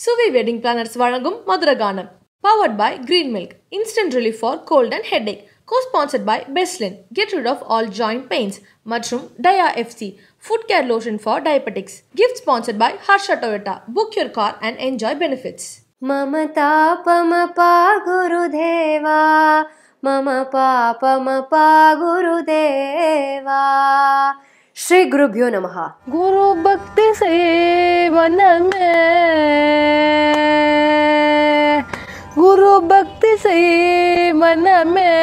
சுவி wedding planners வழங்கும் மதுரகானம் powered by green milk instant relief for cold and headache co-sponsored by பெஸ்லின் get rid of all joint pains மற்றும் dia FC foot care lotion for diabetics gift sponsored by Harsha Toyota book your car and enjoy benefits मम तापमपा गुरुदेवा मम पापमपा गुरुदेवा श्री गुरुभ्यो नमः गुरु भक्ति से मन में गुरु भक्ति से मन में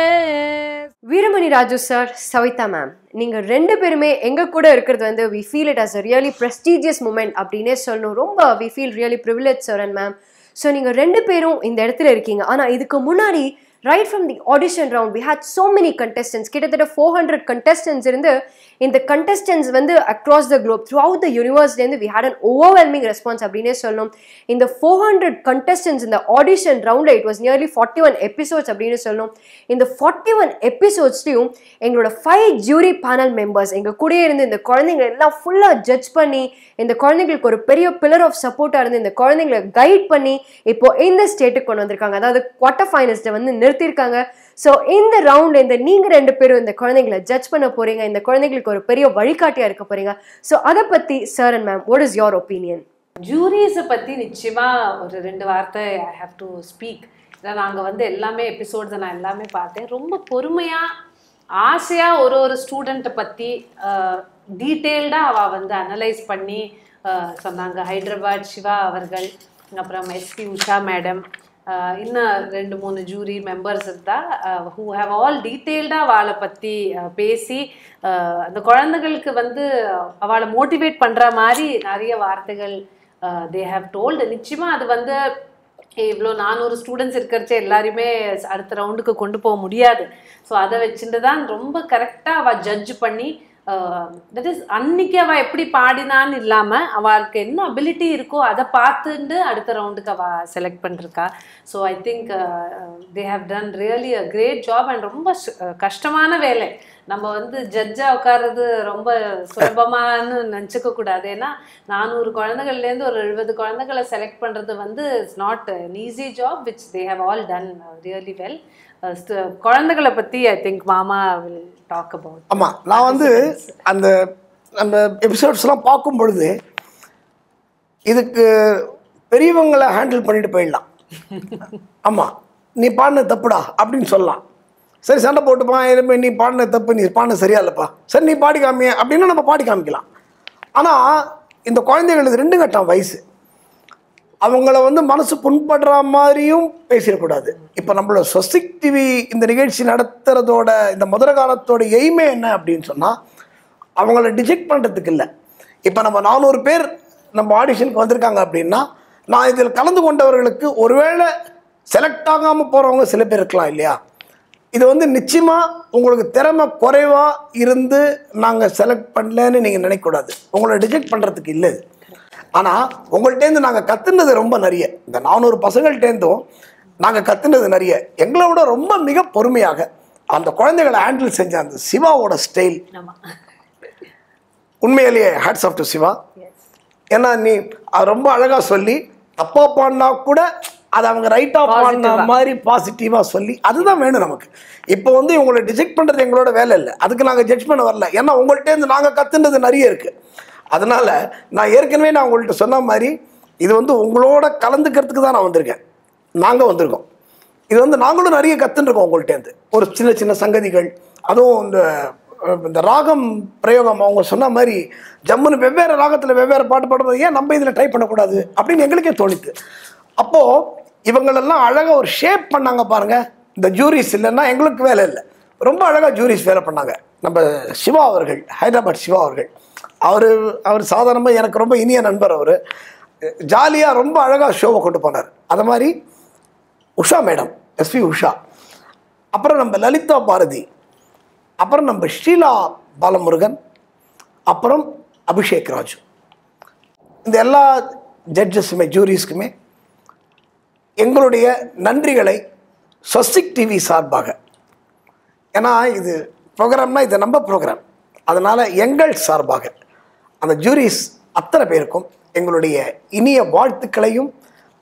வீரமணி ராஜு சார் சவிதா மேம் நீங்கள் ரெண்டு பேருமே எங்கள் கூட இருக்கிறது வந்து we feel it as a really prestigious moment அப்படின்னே சொல்லணும் ரொம்ப we feel really privilege sir and ma'am so நீங்கள் ரெண்டு பேரும் இந்த இடத்துல இருக்கீங்க ஆனால் இதுக்கு முன்னாடி right from the audition round we had so many contestants கிட்டத்தட்ட ஃபோர் ஹண்ட்ரட் கண்டெஸ்டன்ஸ் இருந்து இந்த கண்டெஸ்டன்ஸ் வந்து across the globe throughout the யூனிவர்ஸ்லேருந்து we had an overwhelming response அப்படின்னே சொல்லணும் இந்த ஃபோர் ஹண்ட்ரட் கண்டெஸ்டன்ஸ் இந்த ஆடிஷன் ரவுண்டில் it was nearly forty one episodes அப்படின்னு சொல்லணும் இந்த ஃபார்ட்டி ஒன் எபிசோட்ஸ்லையும் எங்களோட ஃபைவ் ஜூரி பேனல் மெம்பர்ஸ் எங்கள் கூடயே இருந்து இந்த குழந்தைங்க எல்லாம் ஃபுல்லாக ஜட்ஜ் பண்ணி இந்த குழந்தைங்களுக்கு ஒரு பெரிய பில்லர் ஆஃப் சப்போர்ட்டாக இருந்து இந்த குழந்தைங்களை கைட் பண்ணி இப்போ இந்த ஸ்டேட்டுக்கு கொண்டு வந்திருக்காங்க அதாவது குவார்டர் ஃபைனல்ஸில் வந்து நிறுத்தியிருக்காங்க ஸோ இந்த ரவுண்ட் இந்த நீங்கள் ரெண்டு பேரும் இந்த குழந்தைங்களை ஜட்ஜ் பண்ண போறீங்க இந்த குழந்தைங்களுக்கு ஒரு பெரிய வழிகாட்டியாக இருக்க போறீங்க ஸோ அதை பற்றி sir and ma'am what is your opinion ஜூரிஸை பற்றி நிச்சயமா ஒரு ரெண்டு வார்த்தை ஐ ஹாவ் டு ஸ்பீக் ஏன்னா நாங்கள் வந்து எல்லாமே எபிசோட்ஸை நான் எல்லாமே பார்த்தேன் ரொம்ப பொறுமையாக ஆசையாக ஒரு ஒரு ஸ்டூடெண்ட்டை பற்றி டீட்டெயில்டாக அவள் வந்து அனலைஸ் பண்ணி அஹ், சொன்னாங்க ஹைதராபாத் சிவா அவர்கள் அப்புறம் எஸ்பி உஷா மேடம் இன்னும் ரெண்டு மூணு ஜூரி மெம்பர்ஸ் இருந்தா ஹூ ஹேவ் ஆல் டீட்டெயில்டாக அவளை பற்றி பேசி அஹ், அந்த குழந்தைகளுக்கு வந்து அவளை மோட்டிவேட் பண்ணுற மாதிரி நிறைய வார்த்தைகள் தே ஹேவ் டோல்டு நிச்சயமாக அது வந்து இவ்வளோ நானூறு ஸ்டூடெண்ட்ஸ் இருக்கிறச்சே எல்லாரையுமே அடுத்த ரவுண்டுக்கு கொண்டு போக முடியாது ஸோ அதை வச்சுட்டு தான் ரொம்ப கரெக்டாக அவள் ஜட்ஜ் பண்ணி தட் இஸ் அன்னைக்கு அவள் எப்படி பாடினான்னு இல்லாமல் அவளுக்கு என்ன அபிலிட்டி இருக்கோ அதை பார்த்துட்டு அடுத்த ரவுண்டுக்கு அவள் செலக்ட் பண்ணிருக்கா so I think they have done really a great job and ரொம்ப சு- அஹ் கஷ்டமான வேலை நம்ம வந்து ஜட்ஜாக உட்கார்றது ரொம்ப சுலபமானு நினச்சிக்க கூடாது ஏன்னா நானூறு குழந்தைகள்லேருந்து ஒரு எழுபது குழந்தைகளை செலக்ட் பண்ணுறது வந்து it's not an easy job which they have all done really well குழந்தைகளை பற்றி ஐ திங்க் மாமா வில் டாக் அபவுட் ஆமாம் நான் வந்து அந்த அந்த எபிசோட்ஸ்லாம் பார்க்கும் பொழுது இதுக்கு பெரியவங்களை ஹேண்டில் பண்ணிட்டு போயிடலாம் ஆமாம் நீ பாடின தப்புடா அப்படின்னு சொல்லலாம் சரி சண்டை போட்டுப்பா இனிமே நீ பாடின தப்பு நீ பாடின சரியா இல்லைப்பா சரி நீ பாடி காமிய அப்படின்னா நம்ம பாடி காமிக்கலாம் ஆனால் இந்த குழந்தைகளுக்கு ரெண்டு கட்டம் வயசு அவங்கள வந்து மனசு புண்படுற மாதிரியும் பேசிடக்கூடாது இப்போ நம்மளோட சொசிக் டிவி இந்த நிகழ்ச்சி நடத்துறதோட இந்த முதல காலத்தோட எய்மே என்ன அப்படின்னு சொன்னால் அவங்கள டிஜெக்ட் பண்ணுறதுக்கு இல்லை இப்போ நம்ம நானூறு பேர் நம்ம ஆடிஷனுக்கு வந்திருக்காங்க அப்படின்னா நான் இதில் கலந்து கொண்டவர்களுக்கு ஒருவேளை செலக்ட் ஆகாமல் போகிறவங்க சில பேர் இருக்கலாம் இல்லையா இது வந்து நிச்சயமாக உங்களுக்கு திறமை குறைவாக இருந்து நாங்கள் செலக்ட் பண்ணலன்னு நீங்கள் நினைக்கக்கூடாது உங்களை டிஜெக்ட் பண்ணுறதுக்கு இல்லை இது ஆனால் உங்கள்கிட்டேருந்து நாங்கள் கற்றுனது ரொம்ப நிறைய இந்த நானூறு பசங்கள்டேருந்தும் நாங்கள் கற்றுனது நிறைய எங்களை விட ரொம்ப மிக பொறுமையாக அந்த குழந்தைகளை ஹேண்டில் செஞ்ச அந்த சிவாவோட ஸ்டைல் ஆமாம் உண்மையிலேயே ஹேட்ஸ் ஆஃப் டு சிவா ஏன்னா நீ அது ரொம்ப அழகாக சொல்லி தப்பா பாடினா கூட அதை அவங்க ரைட்டாக பாடின மாதிரி பாசிட்டிவாக சொல்லி அதுதான் வேணும் நமக்கு இப்போ வந்து இவங்களை டிஜெக்ட் பண்ணுறது எங்களோட வேலை இல்லை அதுக்கு நாங்கள் ஜட்ஜ் பண்ண வரல ஏன்னா உங்கள்கிட்டேருந்து நாங்கள் கற்றுனது நிறைய இருக்குது அதனால் நான் ஏற்கனவே நான் உங்கள்கிட்ட சொன்ன மாதிரி இது வந்து உங்களோட கலந்துக்கிறதுக்கு தான் நான் வந்திருக்கேன் நாங்கள் வந்திருக்கோம் இது வந்து நாங்களும் நிறைய கற்றுருக்கோம் உங்கள்கிட்டேருந்து ஒரு சின்ன சின்ன சங்கதிகள் அதுவும் இந்த அஹ், இந்த ராகம் பிரயோகம் அவங்க சொன்ன மாதிரி ஜம்முன்னு வெவ்வேறு ராகத்தில் வெவ்வேறு பாட்டு பாடும்போது ஏன் நம்ம இதில் ட்ரை பண்ணக்கூடாது அப்படின்னு எங்களுக்கே தோணித்து அப்போது இவங்களெல்லாம் அழகாக ஒரு ஷேப் பண்ணாங்க பாருங்க இந்த ஜூரிஸ் இல்லைன்னா எங்களுக்கு வேலை இல்லை ரொம்ப அழகாக ஜூரிஸ் வேலை பண்ணாங்க நம்ம சிவா அவர்கள் ஹைதராபாத் சிவா அவர்கள் அவர் அவர் சாதாரணமாக எனக்கு ரொம்ப இனிய நண்பர் அவர் ஜாலியாக ரொம்ப அழகாக ஷோவை கொண்டு போனார் அது மாதிரி உஷா மேடம் எஸ்பி உஷா அப்புறம் நம்ம லலிதா பாரதி அப்புறம் நம்ம ஷீலா பாலமுருகன் அப்புறம் அபிஷேக் ராஜு இந்த எல்லா ஜட்ஜஸுமே ஜூரிஸ்க்குமே எங்களுடைய நன்றிகளை ஸ்வஸ்திக் டிவி சார்பாக ஏன்னா இது ப்ரோக்ராம்னா இது நம்ம ப்ரோக்ராம் அதனால் எங்கள் சார்பாக அந்த ஜூரிஸ் அத்தனை பேருக்கும் எங்களுடைய இனிய வாழ்த்துக்களையும்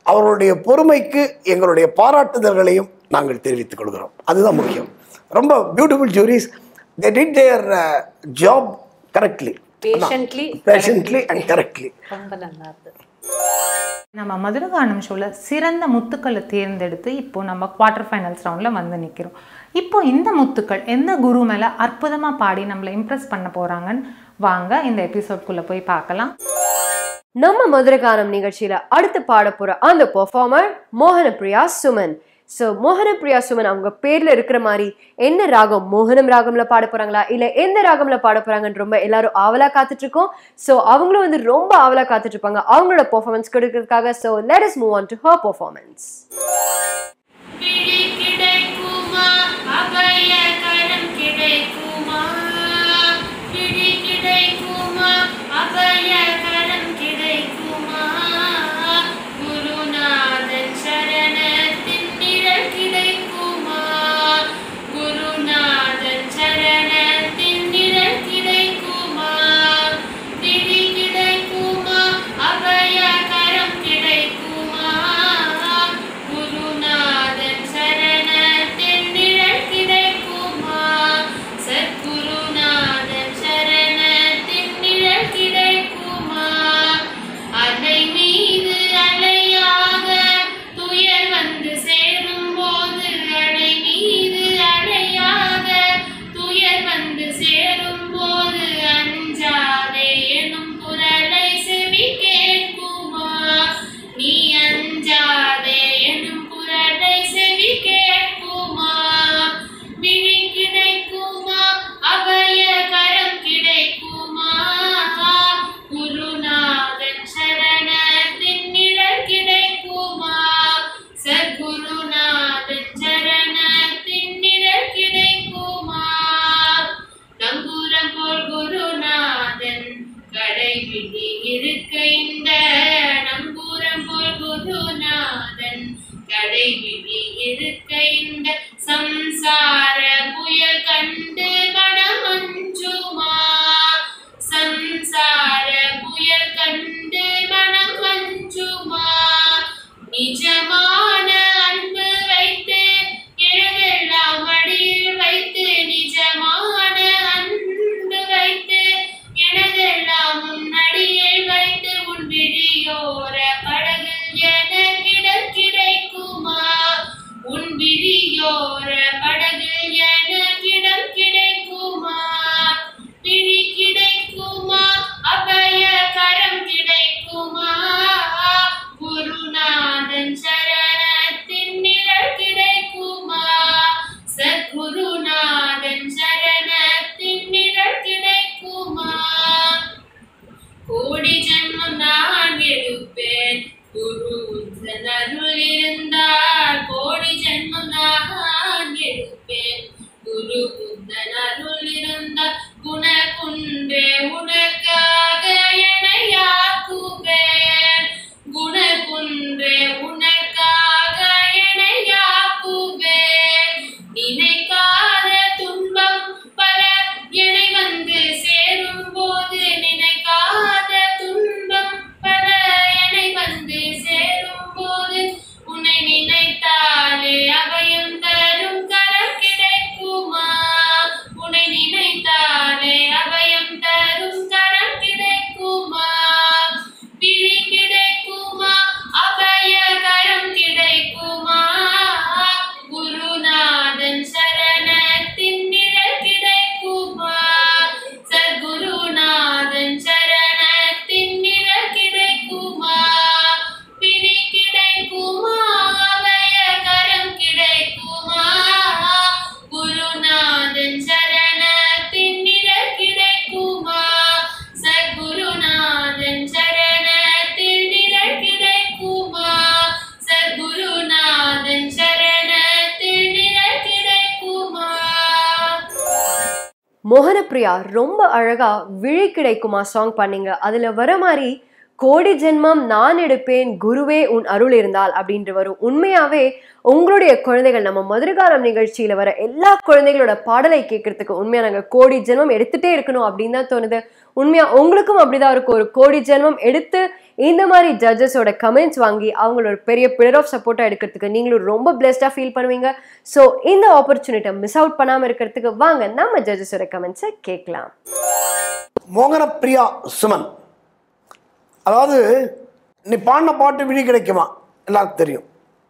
அவருடைய பொறுமைக்கு எங்களுடைய பாராட்டுதல்களையும் நாங்கள் தெரிவித்துக் கொள்கிறோம் அதுதான் முக்கியம் ரொம்ப beautiful juries they did their job correctly patiently patiently and correctly ரொம்ப நல்லா இருக்கு நம்ம மதுரகானம் ஷோவில் சிறந்த முத்துக்களை தேர்ந்தெடுத்து இப்போ நம்ம குவார்ட்டர் ஃபைனல்ஸ் ரவுண்டில் வந்து நிற்கிறோம் இப்போ இந்த முத்துக்கள் எந்த குரு மேலே அற்புதமாக பாடி நம்மளை இம்ப்ரெஸ் பண்ண போகிறாங்கன்னு வாங்க இந்த எபிசோட்குள்ளே போய் பார்க்கலாம் நம்ம மதுரகானம் நிகழ்ச்சியில அடுத்து பாட போற அந்த பெர்ஃபார்மர் மோகனப்பிரியா சுமன் ஸோ மோகனப்பிரியா சுமன் அவங்க பேர்ல இருக்கிற மாதிரி என்ன ராகம் மோகனம் ராகம்ல பாட போறாங்களா இல்ல எந்த ராகம்ல பாட போறாங்கன்னு ரொம்ப எல்லாரும் ஆவலா காத்துட்டு இருக்கோம் ஸோ அவங்களும் வந்து ரொம்ப ஆவலா காத்துட்டு இருப்பாங்க அவங்களோட பெர்ஃபார்மன்ஸ் கொடுக்கறதுக்காக so let us move on to her performance விழி கிடைக்குமா அபய கரம் கிடைக்குமா விழி கிடைக்குமா அபய கரம் கிடைக்குமா குருநாதன் சரணத்தின் நிழல் கிடைக்குமா குருநாதன் சரணத்தின் நிழல் கிடைக்குமா விழி கிடைக்குமா அபய கரம் கிடைக்குமா குருநாதன் சரணத்தின் நிழல் கிடைக்குமா சத்குருநாதன் சரணத்தின் நிழல் கிடைக்குமா அலை மீது அலையாக துயர் வந்து சேரும் போது அலை மீது அலையாக துயர் வந்து சேரும் போது அஞ்சாதே எனும் குரலை செவி கேட்குமா நீ அஞ்சாதே எனும் குரலை செவி கேட்குமா விழி கிடைக்குமா அபய கரம் கிடைக்குமா குருநாதன் சரணத்தின் நிழல் கிடைக்குமா சத்குருநாதன் சரணத்தின் நிழல் கிடைக்குமா நங்கூரம் போல் குருநாதன் கடைபிடி இருக்க இந்த நங்கூரம் போல் குருநாதன் கடைபிடி இருக்க இந்த சம்சார புயல் கண்டு மனம் அஞ்சுமா சம்சார புயல் கண்டு மனம் அஞ்சுமா நிஜமான அன்பு வைத்து எழுதெல்லாம் அடியில் வைத்து நிஜமான அன்பு வைத்து எனதெல்லாம் முன்னடியில் வைத்து உன் விழியோர படகில் என கிடர் கிடைக்குமா உன் விழியோர படகில் என கிடர் கிடைக்குமா விழி கிடைக்குமா அபய கரம் கிடைக்குமா குருநாதன் சரணத்தின் நிழல் கிடைக்குமா சத்குருநாதன் சரணத்தின் நிழல் கிடைக்குமா கோடி ஜன்மம் நான் எடுப்பேன் குரு உந்தன் அருள் இருந்தால் கோடி ஜன்மம் நான் எடுப்பேன் குரு உந்தன் அருள் இருந்தால் குணகுன்றே உனக்காக எனையாக்குவேன் குணகுன்றே உனக்காக எனையாக்குவேன் நினைக்காத துன்பம் பல என்னை வந்து சேரும் போது நினைக்காத துன்பம் பல என்னை வந்து சேரும் போது உன்னை நினைத்தாலே அபயம் தரும் கரம் கிடைக்குமா உன்னை நினைத்தாலே அபயம் தரும் கரம் கிடைக்குமா விழி கிடைக்குமா அபய கரம் கிடைக்குமா குருநாதன் சரணத்தின் நிழல் கிடைக்குமா சத்குருநாதன் சரணத்தின் நிழல் கிடைக்குமா விழி கிடைக்குமா அபய கரம் கிடைக்குமா குருநாதன் சரணத்தின் நிழல் கிடைக்குமா சத்குருநாதன் சரணத்தின் நிழல் கிடைக்குமா சத்குருநாதன் சரணத்தின் நிழல் கிடைக்குமா மோகனப்பிரியா ரொம்ப அழகா விழி கிடைக்குமா சாங் பண்ணீங்க அதுல வர மாதிரி கோடி ஜென்மம் நான் எடுப்பேன் குருவே உன் அருள் இருந்தால் அப்படின்ற வரும் உண்மையாவே உங்களுடைய குழந்தைகள் நம்ம மதுரகாலம் நிகழ்ச்சியில வர எல்லா குழந்தைகளோட பாடலை கேட்கறதுக்கு உண்மையா நாங்க கோடி ஜென்மம் எடுத்துட்டே இருக்கணும் அப்படின்னு தான் தோணுது உண்மையா உங்களுக்கும் அப்படிதான் இருக்கும் ஒரு கோடி ஜென்மம் எடுத்து இந்த மாதிரி ஜட்ஜஸோட கமெண்ட்ஸ் வாங்கி அவங்களோட பெரிய பில்லர் ஆஃப் சப்போர்ட்டா எடுக்கிறதுக்கு நீங்களும் ரொம்ப பிளெஸ்டா ஃபீல் பண்ணுவீங்க ஸோ இந்த ஆப்பர்ச்சுனிட்டியை மிஸ் அவுட் பண்ணாம இருக்கிறதுக்கு வாங்க நம்ம ஜட்ஜஸோட கமெண்ட்ஸை கேட்கலாம் மோகன பிரியா சுமன் அதாவது நீ பாடின பாட்டு விழி கிடைக்குமா எல்லாருக்கும் தெரியும்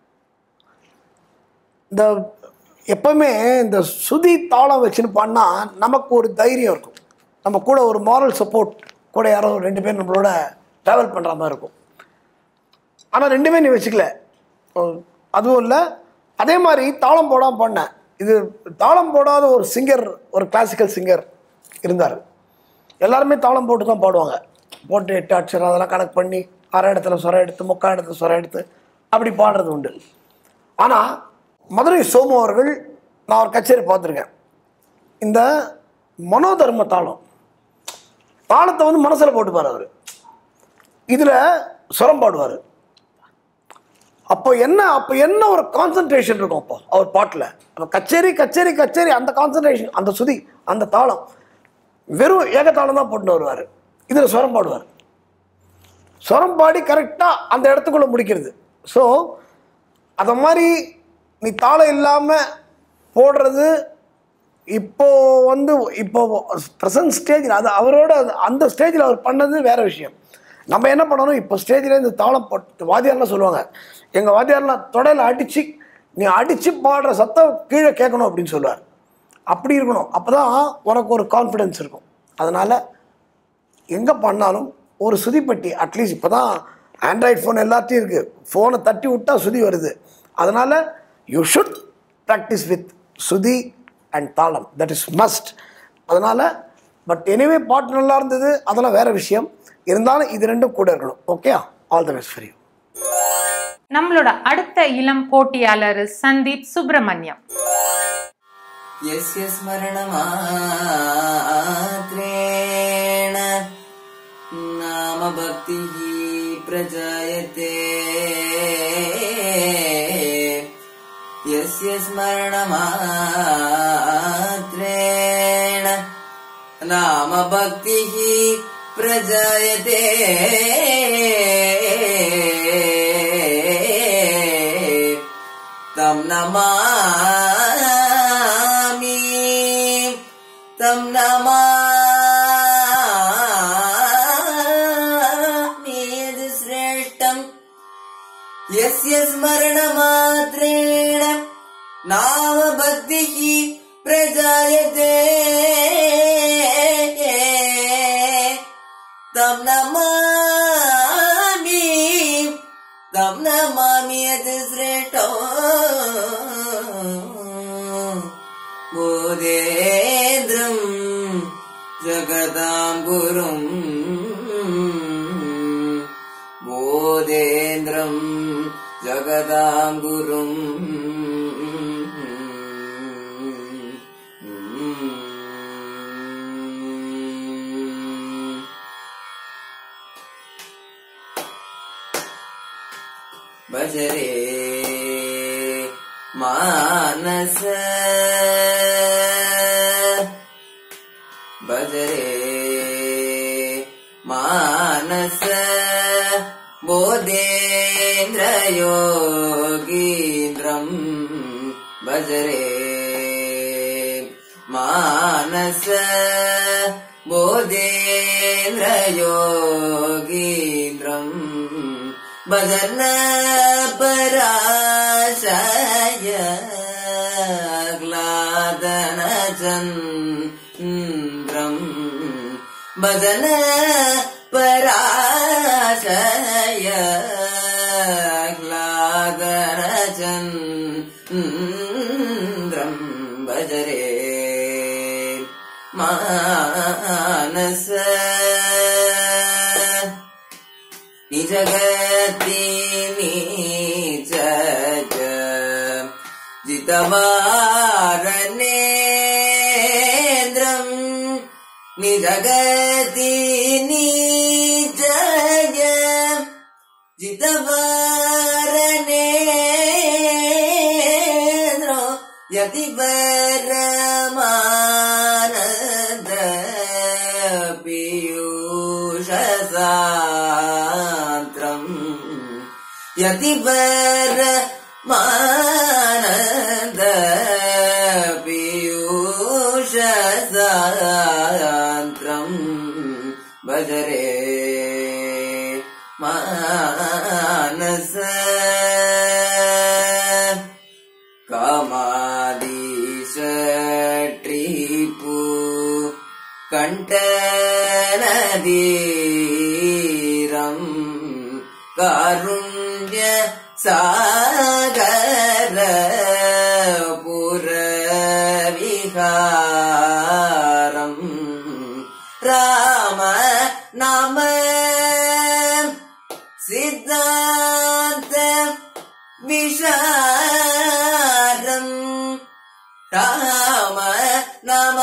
இந்த எப்பவுமே இந்த சுதி தாளம் வச்சுன்னு பாடினா நமக்கு ஒரு தைரியம் இருக்கும் நம்ம கூட ஒரு மாரல் சப்போர்ட் கூட யாரோ ரெண்டு பேர் நம்மளோட ட்ராவல் பண்ணுற மாதிரி இருக்கும் ஆனால் ரெண்டுமே நீ வச்சுக்கல ஓ, அதுவும் இல்லை அதே மாதிரி தாளம் போடாமல் பாடினேன் இது தாளம் போடாத ஒரு சிங்கர் ஒரு கிளாசிக்கல் சிங்கர் இருந்தார் எல்லாருமே தாளம் போட்டு தான் பாடுவாங்க போட்டு எட்டு அட்சரம் அதெல்லாம் கணக்கு பண்ணி அரை இடத்துல சொர எடுத்து முக்கால் இடத்துல சொர எடுத்து அப்படி பாடுறது உண்டு ஆனால் மதுரை சோமு அவர்கள் நான் ஒரு கச்சேரி பார்த்துருக்கேன் இந்த மனோதர்ம தாளம் தாளத்தை வந்து மனசில் போட்டுப்பார் அவர் இதில் சுரம் பாடுவார் அப்போ என்ன அப்போ என்ன ஒரு கான்சன்ட்ரேஷன் இருக்கும் அப்போ அவர் பாட்டில் அப்போ கச்சேரி கச்சேரி கச்சேரி அந்த கான்சன்ட்ரேஷன் அந்த சுதி அந்த தாளம் வெறும் ஏகத்தாளம் தான் போட்டுன்னு வருவார் இதில் சுரம் பாடுவார் சுரம் பாடி கரெக்டாக அந்த இடத்துக்குள்ளே முடிக்கிறது ஸோ அதை மாதிரி நீ தாளம் இல்லாமல் போடுறது இப்போ வந்து இப்போ ப்ரெசன்ட் ஸ்டேஜில் அது அவரோட அது- அந்த ஸ்டேஜில் அவர் பண்ணது வேற விஷயம் நம்ம என்ன பண்ணணும் இப்போ ஸ்டேஜில் இந்த தாளம் போட்டு வாத்தியார்லாம் சொல்லுவாங்க எங்கள் வாத்தியார்லாம் தொடையில் அடித்து நீ அடித்து பாடுற சத்தம் கீழே கேட்கணும் அப்படின்னு சொல்லுவார் அப்படி இருக்கணும் அப்போ தான் உனக்கு ஒரு கான்ஃபிடென்ஸ் இருக்கும் அதனால் எங்கே பண்ணாலும் ஒரு சுதிப்பட்டி அட்லீஸ்ட் இப்போ தான் ஆண்ட்ராய்ட் ஃபோன் எல்லாத்தையும் இருக்குது ஃபோனை தட்டி விட்டா சுதி வருது அதனால் you should practice with shruti and thalam that is must அதனால் பட் எனிவே பாட்டு நல்லா இருந்தது அதெல்லாம் வேற விஷயம் இருந்தாலும் இது ரெண்டும் கூட இருக்கணும் okay all the best for you நம்மளோட அடுத்த இளம் போட்டியாளர் சந்தீப் சுப்பிரமணியம் यस्य स्मरणमात्रेण नाम भक्तिः प्रजायते यस्य स्मरणमात्रेण नाम भक्तिः प्रजायते तं नमामि तं नमामि यद्श्रेष्ठम् यस्य स्मरणमात्रेण नाम भक्तिः प्रजायते तं नमामि तं नमामि यत् श्रेष्ठो बोधेन्द्रम् जगतां गुरुम् बोधेन्द्रम् जगतां गुरुम् भजरे मानस भजरे मानस बोधेन्द्रयोगीन्द्रम् भजरे मानस बोधेन्द्रयोगीन्द्रम् भजन पराशय ग्लादन चन्द्रम् भजन पराशय ग्लादन चन्द्रम् भजरे मानस निजगति निजग जितवारनेन्द्रम् निजगति निजग यतिपरमानन्द पीयूषसात्रम् यतिपरमानन्द पीयूषसात्रम् भजरे मानस कामादिशट्रिपु कण्ठनदीरम् कारुण्य सागर पुरविहारम् राम नाम सिद्धान्त विशारम् राम नम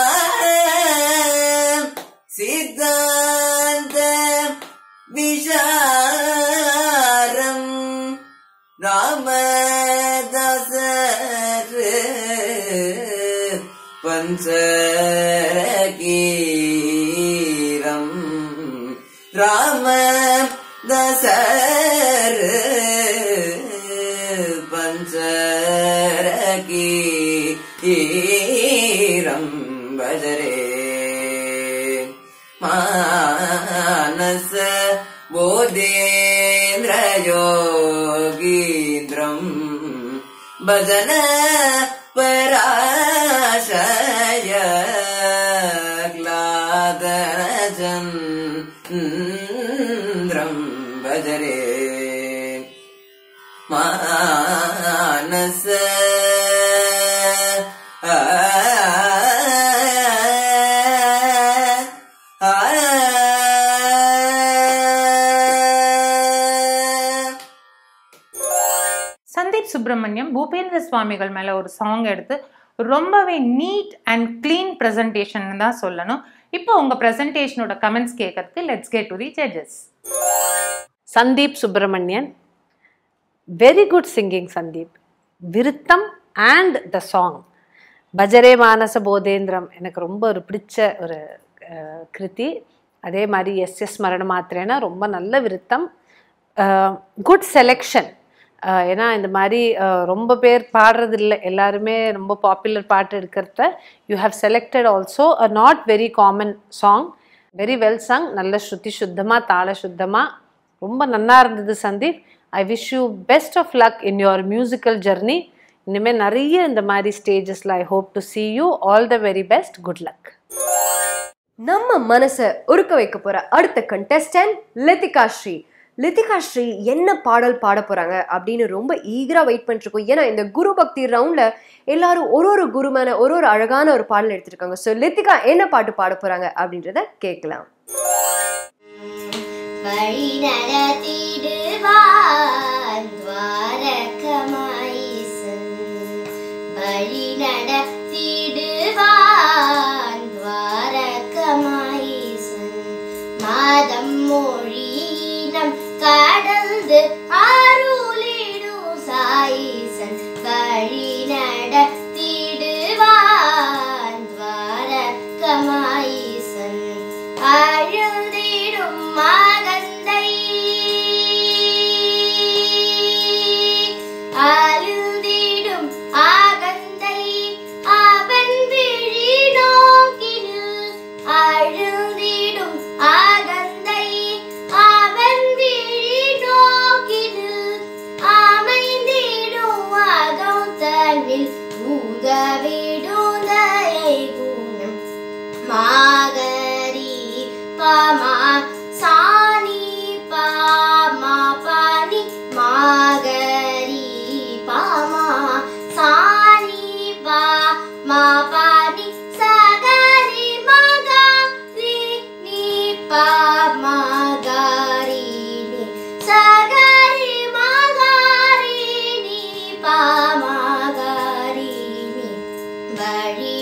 सिद्धान्त विशारम् रामदासर पञ्चकीरम् राम दसर पञ्चकीरम् भजरे मानस बोधेन्द्रयोगीन्द्रम् भजन पराशय क्लादनचन्द्रम् भजरे मानस சந்தீப் சுப்பிரமணியம் பூபேந்திர சுவாமிகள் மேலே ஒரு சாங் எடுத்து ரொம்பவே நீட் அண்ட் க்ளீன் ப்ரெசன்டேஷன் தான் சொல்லணும் இப்போ உங்கள் ப்ரெசன்டேஷனோட கமெண்ட்ஸ் கேட்கறதுக்கு let's get to the judges Sandeep Subramanian very good singing Sandeep விருத்தம் அண்ட் த சாங் பஜரே மானச போதேந்திரம் எனக்கு ரொம்ப ஒரு பிடிச்ச ஒரு அஹ், கிருதி அதே மாதிரி எஸ் எஸ் மரண மாத்திரேனா ரொம்ப நல்ல விருத்தம் குட் செலெக்ஷன் ஏன்னா இந்த மாதிரி அஹ், ரொம்ப பேர் பாடுறது இல்லை எல்லாருமே ரொம்ப பாப்புலர் பாட்டு எடுக்கிறத you have selected also a not very common song very well sung நல்ல ஸ்ருதி சுத்தமாக தாள சுத்தமாக ரொம்ப நன்னா இருந்தது Sandeep I wish you best of luck in your musical journey இனிமேல் நிறைய இந்த மாதிரி ஸ்டேஜஸில் I hope to see you all the very best good luck நம்ம மனசை உருக்க வைக்க போற அடுத்த கண்டெஸ்டன்ட் லித்திகா ஸ்ரீ லித்திகா ஸ்ரீ என்ன பாடல் பாட போறாங்க அப்படின்னு ரொம்ப ஈகரா வெயிட் பண்ணிட்டு இருக்கோம் ஏன்னா இந்த குரு பக்தி ரவுண்ட்ல எல்லாரும் ஒரு ஒரு குரு மேல ஒரு ஒரு அழகான ஒரு பாடல் எடுத்திருக்காங்க ஸோ லித்திகா என்ன பாட்டு பாட போறாங்க அப்படின்றத கேட்கலாம் வழி நடத்திடுவான் துவாரகமாயிசன் வழி நடத்திடுவான் துவாரகமாயிசன் மாதம் மொழியினம் கடந்து அருளிடும் சாயிசன் வழி நடத்திடுவான் துவாரகமாயிசன் அழுதிடும் மகந்தை அழுதிடும் ஆகந்தை அவன் விழி நோக்கினு அழுதிடும் ஆகந்தை அவன் விழி நோக்கினு அமைந்திடும் அகம் தன்னில் ஊதவிடுதலை குணம் மாகரி பமா சாணி பாமா பாணி மாகரி பாமா சாணி பாமா பாணி சகரி மகரி நீ பாமா கரி நீ சகரி மகரி நீ பாமா கரி நீ வழி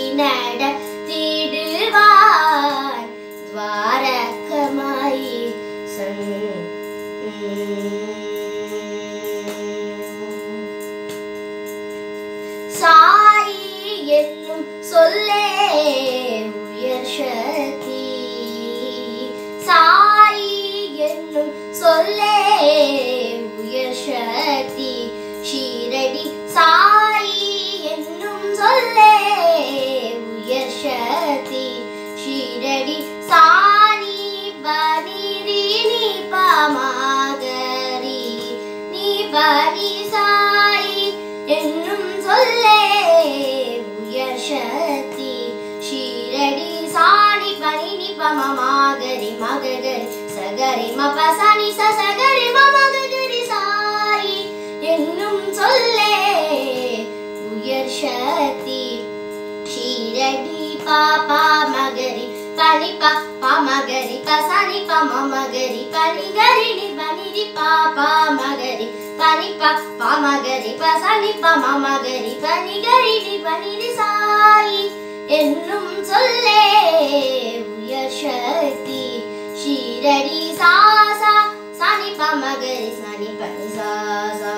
நடத்திடுவாய் துவாரகமாயி சாயி உயர் சக்தி சாயி என்னும் சொல்லே உயர் சக்தி ஷீரடி சாயி என்னும் சொல்லே உயர் சக்தி ஷீரடி சாணி பனிரி நீ பாமாகரி நீ பனி சாயி என்னும் சொல்லே உயர் சக்தி ஷீரடி சாணி பனி நி பமமாகரி மககரி சகரி மப சனி ச சகரி மமகரி சாயி என்னும் சொல்லே உயர் சக்தி ஷீரடி பாபா மகரி பனி ப பமகரி பசனி பமமகரி பனி கரி நி பனி ரி பாபா மகரி பனி ப பமகரி பசனி பமமகரி பனி கரி நி பனி ரி சாயி என்னும் சொல்லே உயர் சக்தி ஷீரடி சாசா சனி பமகரி சனி பனி சாசா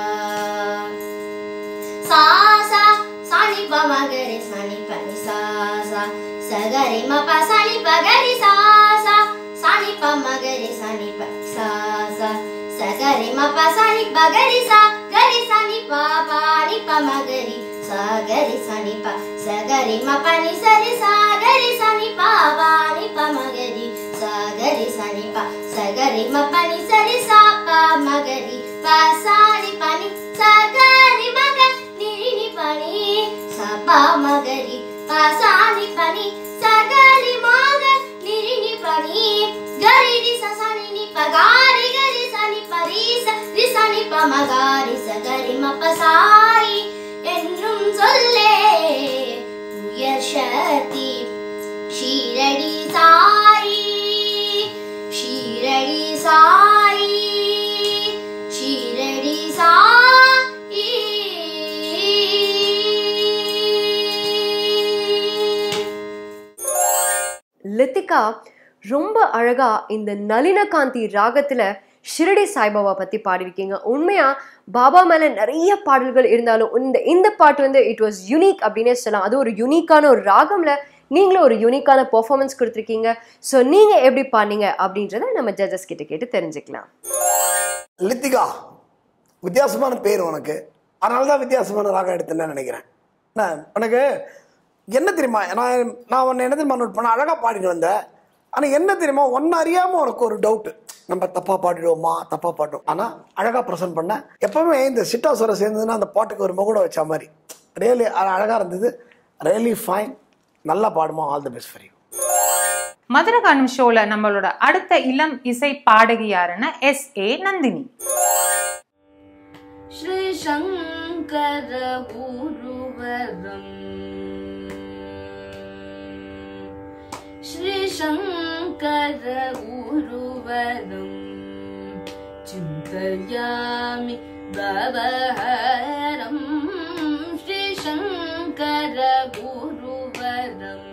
சாசா சனி பமகரி சனி பனி சாசா சகரி மப சனி பகரி சாசா சனி பமகரி சனி பனி சாசா சகரி மப சனி பகரி சா கரி சனி பாபா நி பமகரி சகரி சனி ப சகரி மப நி சரி சாகரி சனி பாபா நி பமகரி சகரி சனி ப சகரி மப நி சரி சா ப மகரி ப சாரி பனி சகரி மக நிரினி பனி சபா மகரி பசானி பனி சகரி மாக நிரினி பனி கரிடி சசனி நி பகாரி கரி சனி பரிச ரிசனி பமகாரி சகரி மபசாரி என்னும் சொல்லே உயர் சக்தி ஷீரடி சாயி ஷீரடி சாயி ஷீரடி சாயி லித்திகா ரொம்ப அழகா இந்த நளினகாந்தி ராகத்துல ஷிரடி சாய்பாபா பத்தி பாடிருக்கீங்க உண்மையா பாபா மேல நிறைய பாடல்கள் இருந்தாலும் இந்த இந்த பாட்டு வந்து இட் வாஸ் யூனிக் அப்படின்னே சொல்லலாம் அது ஒரு யூனிக்கான ஒரு ராகம்ல நீங்களும் ஒரு யூனிக்கான பெர்ஃபார்மன்ஸ் கொடுத்துருக்கீங்க ஸோ நீங்க எப்படி பாடினீங்க அப்படின்றத நம்ம ஜட்ஜஸ் கிட்ட கேட்டு தெரிஞ்சுக்கலாம் லித்திகா வித்தியாசமான பேர் உனக்கு அதனால தான் வித்தியாசமான ராகம் எடுத்தேன்னு நினைக்கிறேன் என்ன உனக்கு என்ன தெரியுமா நான் நான் உன்னை என்ன தெரியுமா நோட் பண்ண அழகாக பாடிட்டு வந்தேன் ஆனால் என்ன தெரியுமா ஒன்று அறியாமல் உனக்கு ஒரு டவுட்டு நம்ம தப்பாக பாடிடுவோமா தப்பாக பாடுவோம் ஆனால் அழகாக ப்ரெசென்ட் பண்ணேன் எப்பவுமே இந்த சிட்டாசுரம் சேர்ந்ததுன்னா அந்த பாட்டுக்கு ஒரு முகுடம் வச்ச மாதிரி ரியலி அழகாக இருந்தது ரியலி ஃபைன் நல்லா பாடுமா all the best for you Madhuragaanam ஷோல நம்மளோட அடுத்த இளம் இசை பாடகி யாருன்னா எஸ் ஏ நந்தினி श्रीशङ्कर गुरुवरम् श्रीशङ्कर गुरुवरम् चिन्तयामि भवहरम् श्रीशङ्कर गुरुवरम्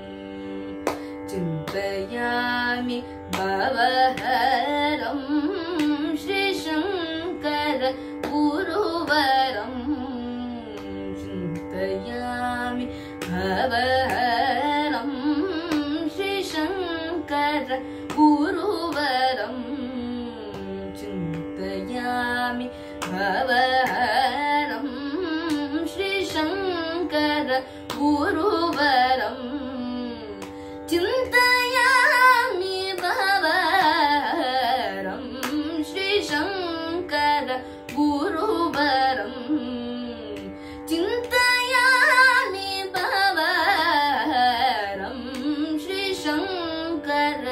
चिन्तयामि भवहरम् श्रीशङ्कर गुरुवरम् चिन्तयामि भवहरम् श्रीशङ्कर गुरुवरम् चिन्तयामि भवहरम् श्रीशङ्कर गुरुवरम् चिन्तयामि भवहरं श्रीशङ्कर गुरुवरम् चिन्तयामि भवहरं श्रीशङ्कर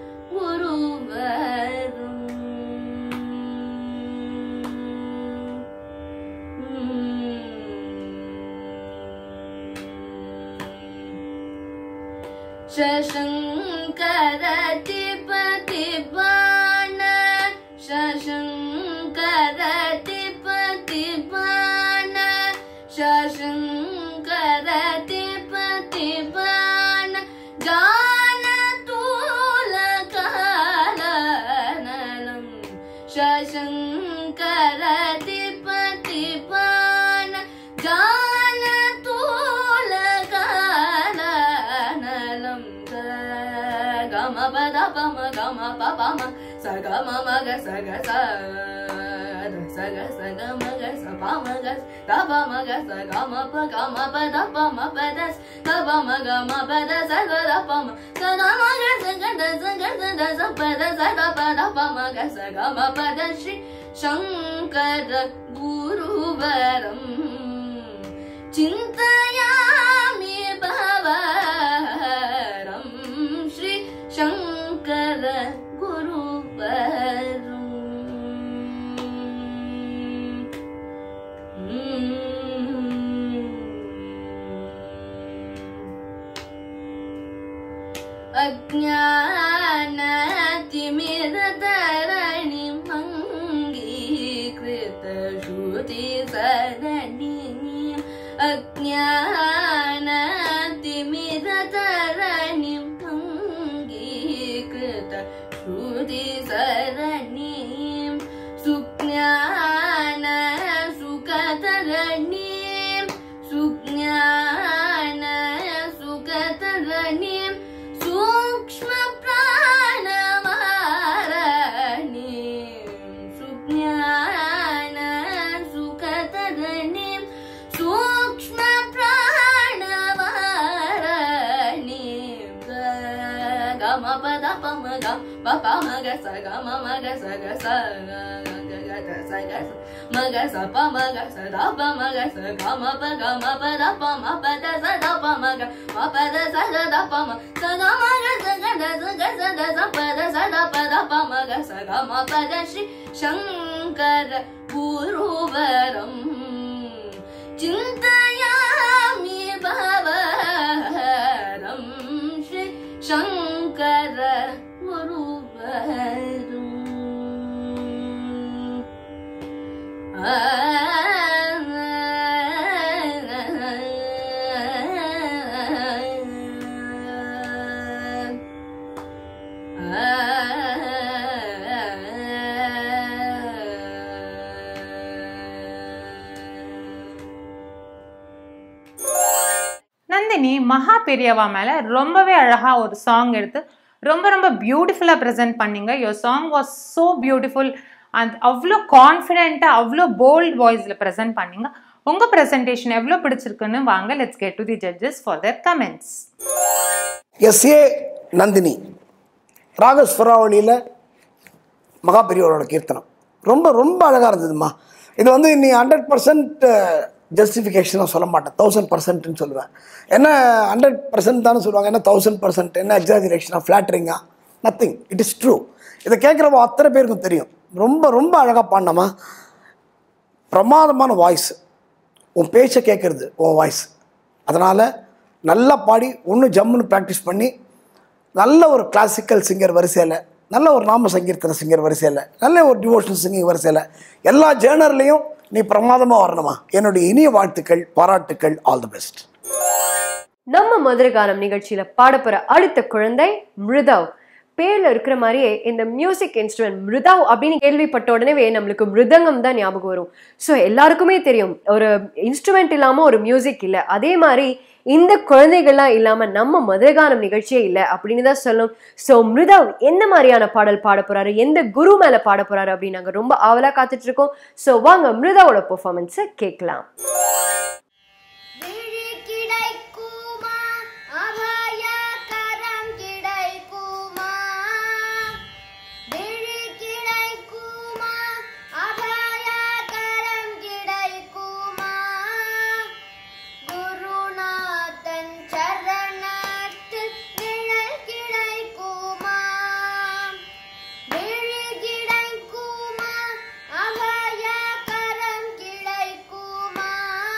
गुरुवरम् शशङ्कर तिपति बाण शशङ्कर तिपति बाण शशङ्कर तिपति बाण जानतूलकालनलम् शशङ्कर तिपति बाण जानतूलकालनलम् pa pa ma sa ga ma ma ga sa ga sa da sa ga sa ga ma ga sa pa ma ga da pa ma ga sa ga ma pa ga ma pa da pa ma pa da da pa ma ga ma pa da sa ga da pa ma sa da ma ga sa ga da sa ga da da sa pa da sa da pa da pa ma ga sa ga ma pa da shri shankara guruvaram चिन्तयामि भवरं श्री शङ्कर गुरुवरम् अज्ञानतिमिरतरणि मङ्गीकृतश्रुति सरणि अज्ञानतिमिरतरणि मङ्गीकृत श्रुति सरणिं सुज्ञान सुखतरणिं सुज्ञान सुखतरणिं सूक्ष्मप्राणमारणिं सुज्ञान सुखतरणिं सूक्ष्मप्राणमारणिं गम पद पम गम पप मग स गम मग स ग स ग ग ग स ग स मग स प मग स द प मग स ग म प ग म प द प म प द स द प म ग म प द स द द प म स ग म ग स ग द स ग स द स प द स द प द प म ग स ग म प द श्री शङ्कर गुरुवरम् चिन्तयामि भवरं श्री शङ्कर गुरुवरम् நந்தினி மகா பெரியவா மேலே ரொம்பவே அழகாக ஒரு சாங் எடுத்து ரொம்ப ரொம்ப பியூட்டிஃபுல்லாக ப்ரெசென்ட் பண்ணீங்க your song was so beautiful and அவ்வளோ கான்ஃபிடென்ட்டாக அவ்வளோ போல்ட் வாய்ஸில் ப்ரெசென்ட் பண்ணீங்க உங்கள் ப்ரெசன்டேஷன் எவ்வளோ பிடிச்சிருக்குன்னு வாங்க let's get to the judges for their comments S A Nandini ராகஸ்வராவளியில் மகா பெரியவரோட கீர்த்தனம் ரொம்ப ரொம்ப அழகாக இருந்ததும்மா இது வந்து நீ ஹண்ட்ரட் பர்சன்ட் ஜஸ்டிஃபிகேஷனாக சொல்ல மாட்டேன் தௌசண்ட் பர்சன்ட்னு சொல்லுவேன் என்ன ஹண்ட்ரட் பர்சன்ட் தானே சொல்லுவாங்க என்ன தௌசண்ட் பர்சன்ட் என்ன எக்ஸாஜரேஷனாக ஃப்ளாட்டரிங்கா நத்திங் இட் இஸ் ட்ரூ இதை கேட்குறவங்க அத்தனை பேருக்கும் தெரியும் ரொம்ப ரொம்ப அழகாக பாடினமா பிரமாதமான வாய்ஸ் உன் பேச்சை கேட்குறது உன் வாய்ஸ் அதனால் நல்லா பாடி இன்னும் ஜம்முன்னு ப்ராக்டிஸ் பண்ணி நல்ல ஒரு கிளாசிக்கல் சிங்கர் வரிசையில் நல்ல ஒரு நாம சங்கீர்த்தன சிங்கர் வரிசையில் நல்ல ஒரு டிவோஷனல் சிங்கிங் வரிசையில் எல்லா ஜேர்னர்லேயும் நீ பிரமாதமாக வரணுமா என்னுடைய இனிய வாழ்த்துக்கள் பாராட்டுக்கள் ஆல் தி பெஸ்ட் நம்ம மதுரகானம் நிகழ்ச்சியில பாடப்போற அடுத்த குழந்தை மிருதவ் பேர்ல இருக்கிற மாதிரியே இந்த மியூசிக் இன்ஸ்ட்ருமெண்ட் மிருதவ் அப்படின்னு கேள்விப்பட்ட உடனே நம்மளுக்கு மிருதங்கம் தான் ஞாபகம் வரும் ஸோ எல்லாருக்குமே தெரியும் ஒரு இன்ஸ்ட்ருமெண்ட் இல்லாம ஒரு மியூசிக் இல்லை அதே மாதிரி இந்த குழந்தைகள்லாம் இல்லாம நம்ம மதுரகானம் நிகழ்ச்சியே இல்லை அப்படின்னு தான் சொல்லணும் ஸோ மிருதவ் எந்த மாதிரியான பாடல் பாட போறாரு எந்த குரு மேல பாட போறாரு அப்படின்னு நாங்க ரொம்ப ஆவலா காத்துட்டு இருக்கோம் ஸோ வாங்க மிருதாவோட பெர்ஃபார்மன்ஸை கேட்கலாம் விழி கிடைக்குமா அபயகரம் கிடைக்குமா விழி கிடைக்குமா அபயகரம் கிடைக்குமா குருநாதன் சரணத்தில் நிழல் கிடைக்குமா விழி கிடைக்குமா அபயகரம் கிடைக்குமா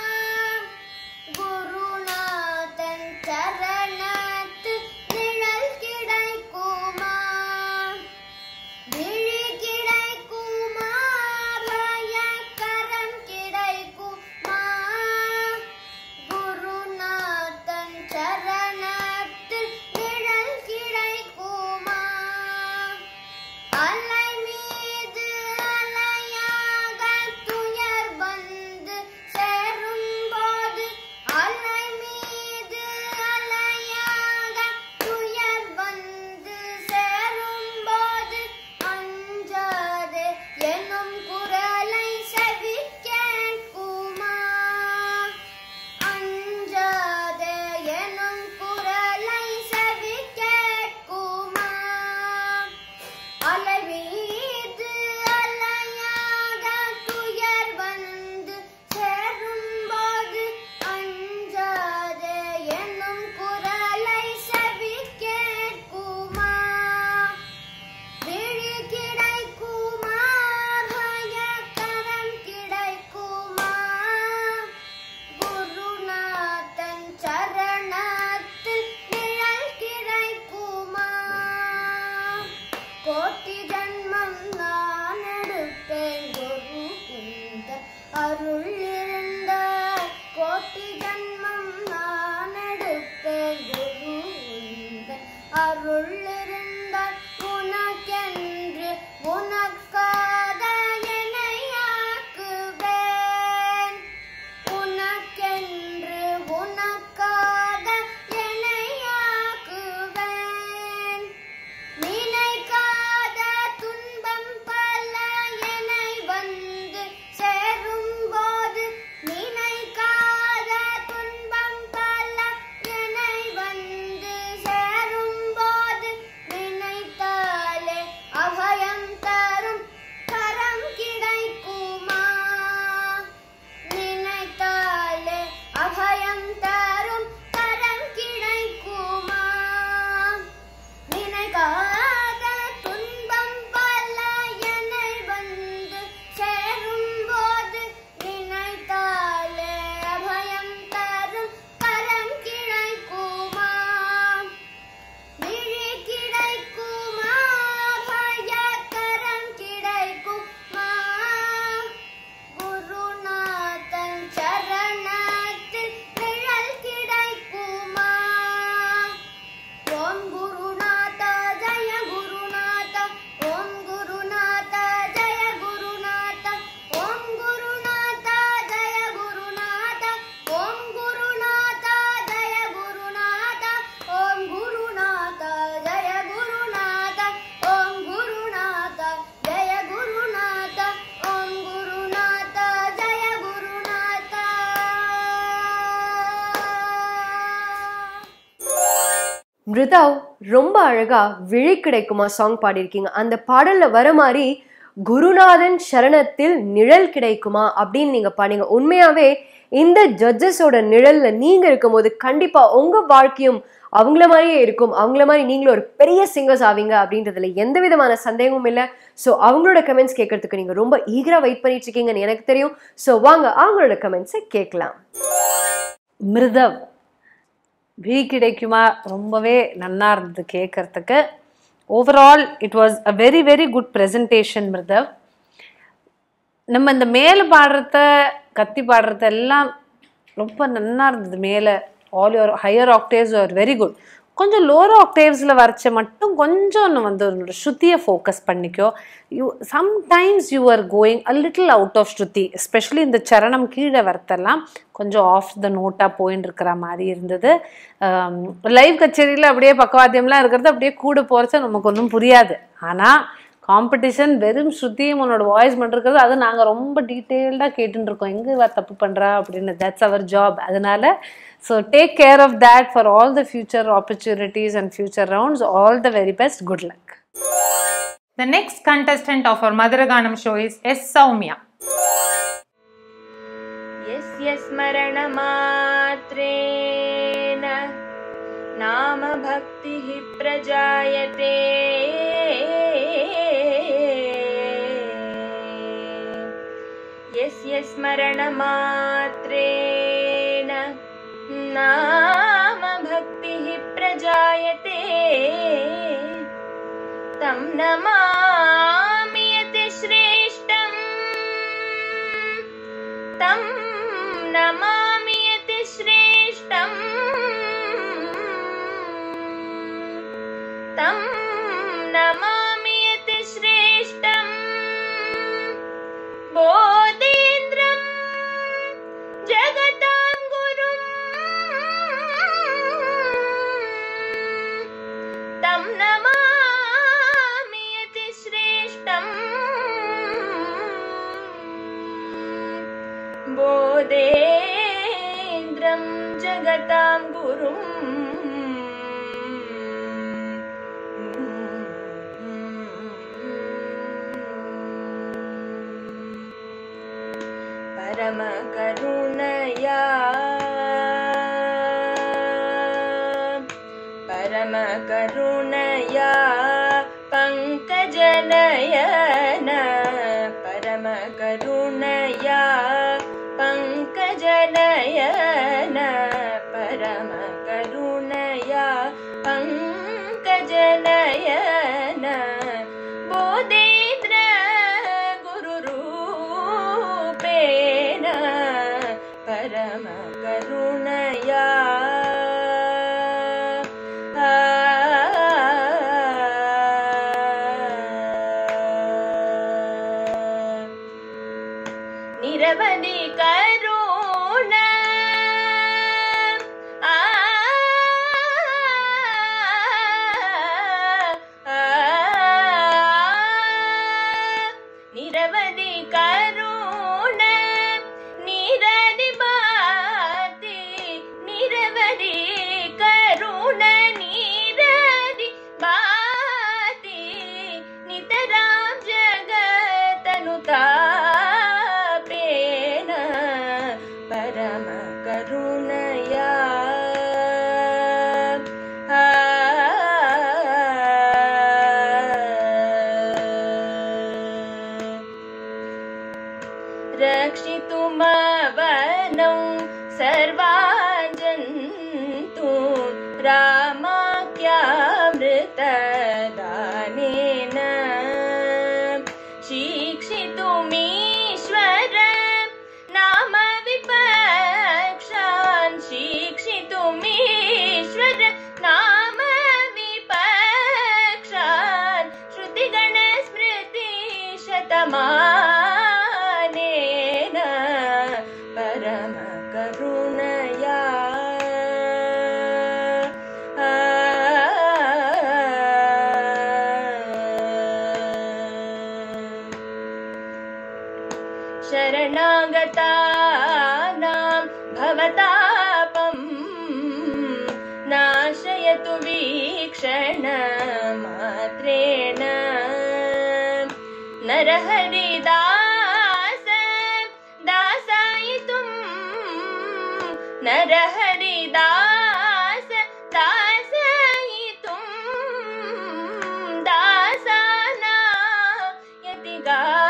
மிருதாவ் ரொம்ப அழகா விழி கிடைக்குமா சாங் பாடியிருக்கீங்க அந்த பாடல்ல வர மாதிரி குருநாதன் சரணத்தில் நிழல் கிடைக்குமா அப்படின்னு நீங்க பாடுங்க உண்மையாவே இந்த ஜட்ஜஸோட நிழல்ல நீங்க இருக்கும்போது கண்டிப்பா உங்க வாழ்க்கையும் அவங்கள மாதிரியே இருக்கும் அவங்கள மாதிரி நீங்களும் ஒரு பெரிய சிங்கர்ஸ் ஆவீங்க அப்படின்றதுல எந்த விதமான சந்தேகமும் இல்லை ஸோ அவங்களோட கமெண்ட்ஸ் கேட்கறதுக்கு நீங்க ரொம்ப ஈகரா வெயிட் பண்ணிட்டு இருக்கீங்கன்னு எனக்கு தெரியும் ஸோ வாங்க அவங்களோட கமெண்ட்ஸை கேட்கலாம் மிருதவ் விழி கிடைக்குமா ரொம்பவே நன்னா இருந்தது கேட்கறதுக்கு overall it was a very very good presentation மிருதவ் நம்ம இந்த மேலே பாடுறத கத்தி பாடுறத எல்லாம் ரொம்ப நன்னா இருந்தது மேலே all your higher octaves are very good கொஞ்சம் லோவர் ஆக்டேவ்ஸில் வரைச்ச மட்டும் கொஞ்சம் இன்னும் வந்து உன்னோட ஸ்ருதியை ஃபோக்கஸ் பண்ணிக்கோ you sometimes you are going a little out of shruti especially இந்த சரணம் கீழே வரத்தெல்லாம் கொஞ்சம் ஆஃப் த நோட்டாக போயின்னு இருக்கிற மாதிரி இருந்தது லைவ் கச்சேரியில் அப்படியே பக்கவாத்தியம்லாம் இருக்கிறது அப்படியே கூட போகிறச்ச நமக்கு ஒன்றும் புரியாது ஆனால் காம்படிஷன் வெறும் ஸ்ருதியும் உன்னோட வாய்ஸ் மட்டும் இருக்கிறது அது நாங்கள் ரொம்ப டீட்டெயில்டாக கேட்டுட்டு இருக்கோம் எங்கே இவ தப்பு பண்ணுறா அப்படின்னு தட்ஸ் அவர் ஜாப் அதனால so take care of that for all the future opportunities and future rounds all the very best good luck The next contestant of our Madhuraganam show is S. Soumya. यस्य स्मरणमात्रेण नाम भक्तिः प्रजायते यस्य स्मरणमात्रेण नाम भक्तिः प्रजायते तं नमामि यतिश्रेष्ठम् तं नमामि यतिश्रेष्ठम् तं नमामि यतिश्रेष्ठम् बोधेन्द्रं जगतां गुरुम् तं नमामि यतिश्रेष्ठम् बोधेन्द्रं जगतां गुरुम् परमकरुणया परमकरुणया पङ्कजनयन परमकरुणया पङ्कजनयन परमकरुणया पङ्कजनयन बोधेन्द्र गुरुरूपेण परमकरुणया நிரவதி கருண ஆ, ஆ, நிரவதி கருண நிரதி பாதி நிரவதி கருண நிரதி பாதி நிதராம் ஜகதனுதாபேன பரம கருணயா ஆ, रक्षितुमवनौ सर्वाजन्तु रामाख्यामृतदानेन शिक्षितुमीश्वर नाम विपक्षान् शिक्षितुमीश्वर नाम विपक्षान् श्रुतिगणस्मृति शतमानेन परमकरुणया आ, शरणागतानां भवतापं नाशयतु वी क्षणमात्रेण नरहरिदास दासायितुं नरहरिदास दासायितुं दासाना यति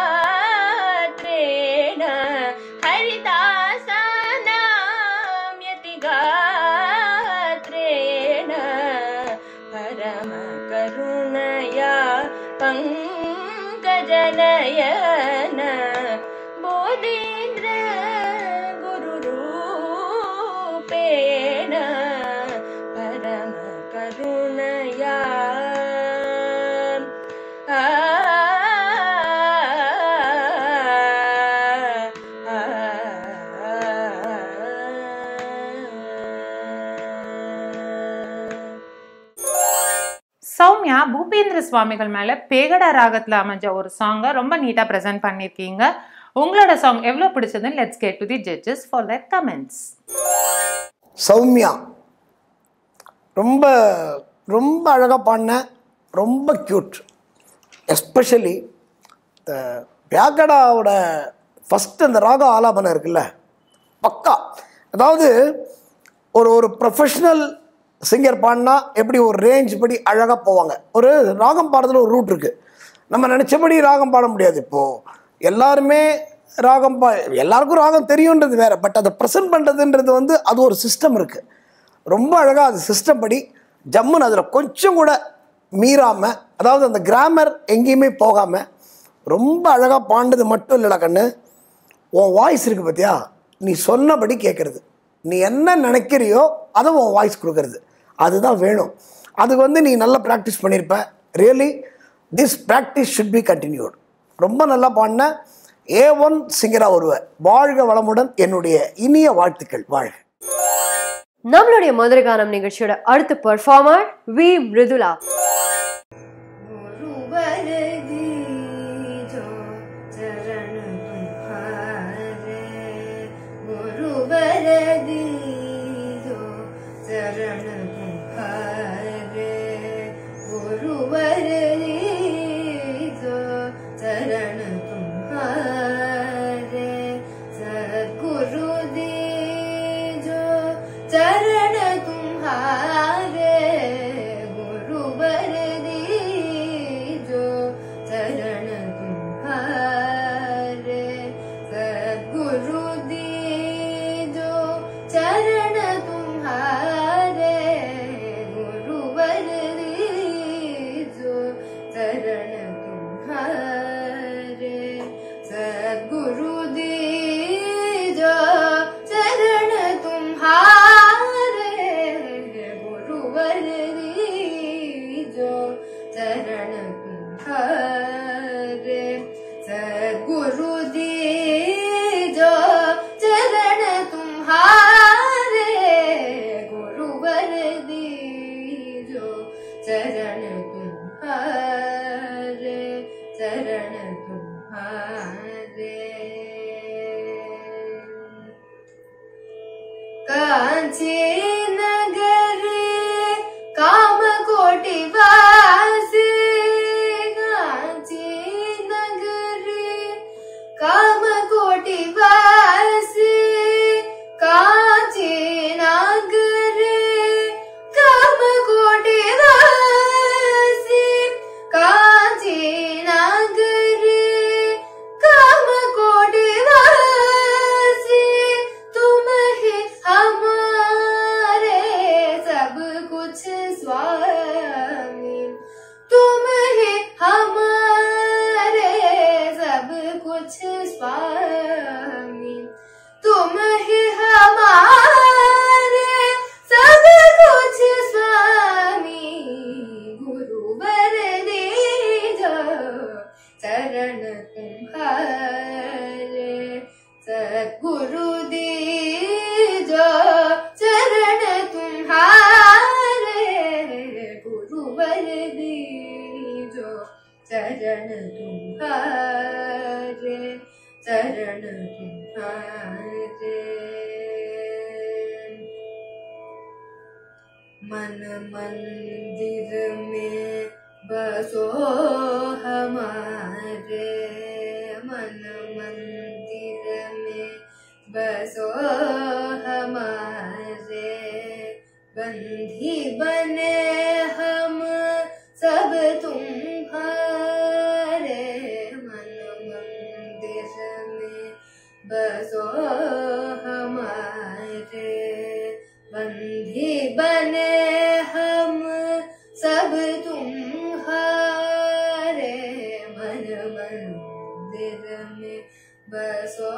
गात्रेण हरिदासानां यति गात्रेण परमकरुणया पङ्कजनयन बोधीन्द्र गुरुरूपेण परमकरुणया आ சௌமியா பூபேந்திர சுவாமிகள் மேல பேகடா ராகத்துல அமைஞ்ச ஒரு சாங்கை ரொம்ப நீட்டா ப்ரெசென்ட் பண்ணியிருக்கீங்க உங்களோட சாங் எவ்வளவு பிடிச்சதுன்னு let's get to the judges for their comments Soumya ரொம்ப ரொம்ப அழகாக பாடின ரொம்ப க்யூட் எஸ்பெஷலி இந்த வியாகடாவோட ஃபஸ்ட்டு அந்த ராக ஆலாபனம் இருக்குல்ல பக்கா அதாவது ஒரு ஒரு ப்ரொஃபஷ்னல் சிங்கர் பாடினா எப்படி ஒரு ரேஞ்ச் படி அழகாக போவாங்க ஒரு ராகம் பாடுறதுல ஒரு ரூட் இருக்குது நம்ம நினச்சபடி ராகம் பாட முடியாது இப்போது எல்லாருமே ராகம் பா எல்லாருக்கும் ராகம் தெரியுன்றது வேற பட் அதை ப்ரெசென்ட் பண்ணுறதுன்றது வந்து அது ஒரு சிஸ்டம் இருக்குது ரொம்ப அழகாக அது சிஸ்டம் படி ஜம்முன்னு அதில் கொஞ்சம் கூட மீறாமல் அதாவது அந்த கிராமர் எங்கேயுமே போகாமல் ரொம்ப அழகாக பாண்டது மட்டும் இல்லைடா கண்ணு உன் வாய்ஸ் இருக்குது பார்த்தியா நீ சொன்னபடி கேட்குறது நீ என்ன நினைக்கிறியோ அதை உன் வாய்ஸ் கொடுக்கறது அதுதான் வேணும் அதுக்கு வந்து நீ நல்லா ப்ராக்டிஸ் பண்ணியிருப்ப really this practice should be continued ரொம்ப நல்லா பாடின ஏ ஒன் சிங்கராக வருவ வாழ்க வளமுடன் என்னுடைய இனிய வாழ்த்துக்கள் வாழ்க நம்மளுடைய மதுரை கானம் நிகழ்ச்சியோட அடுத்த பெர்ஃபார்மர் வி மிருதுலா चरण तुम्हारे गुरुवर दीजो चरण तुम्हारे सद्गुरु दीजो चरण तुम्हारे गुरुवर दीजो चरण तुम्हारे सद्गुरु दीजो चरण तुम्हारे गुरुवर दीजो चरण तुम्हारे सद्गुरु दीजो चरण तुम्हारे गुरुवर दीजो चरण तुम्हारे चरण तुम्हारे कांची नगरी काम कोटि वासी कांची नगरी काम कोटि वासी कांची नगरी काम कोटि वासी कांची नगरी काम कोटि वासी तुम ही हमारे सब कुछ स्वामी तुम ही हमारे सब कुछ स्वामी तुम ही हमारे सब कुछ स्वामी गुरुवर दीजो चरण तुम्हारे सद्गुरु दीजो चरण तुम्हारे गुरुवर दीजो चरण तुम्हारे चरण तुम्हारे मन मंदिर में बसो हमारे मन मंदिर में बसो हमारे बंधी बने हम सब तुम्हारे मन मंदिर में बसो हमारे बंधी बने हम सब तुम्हारे मन मंदिर में बसो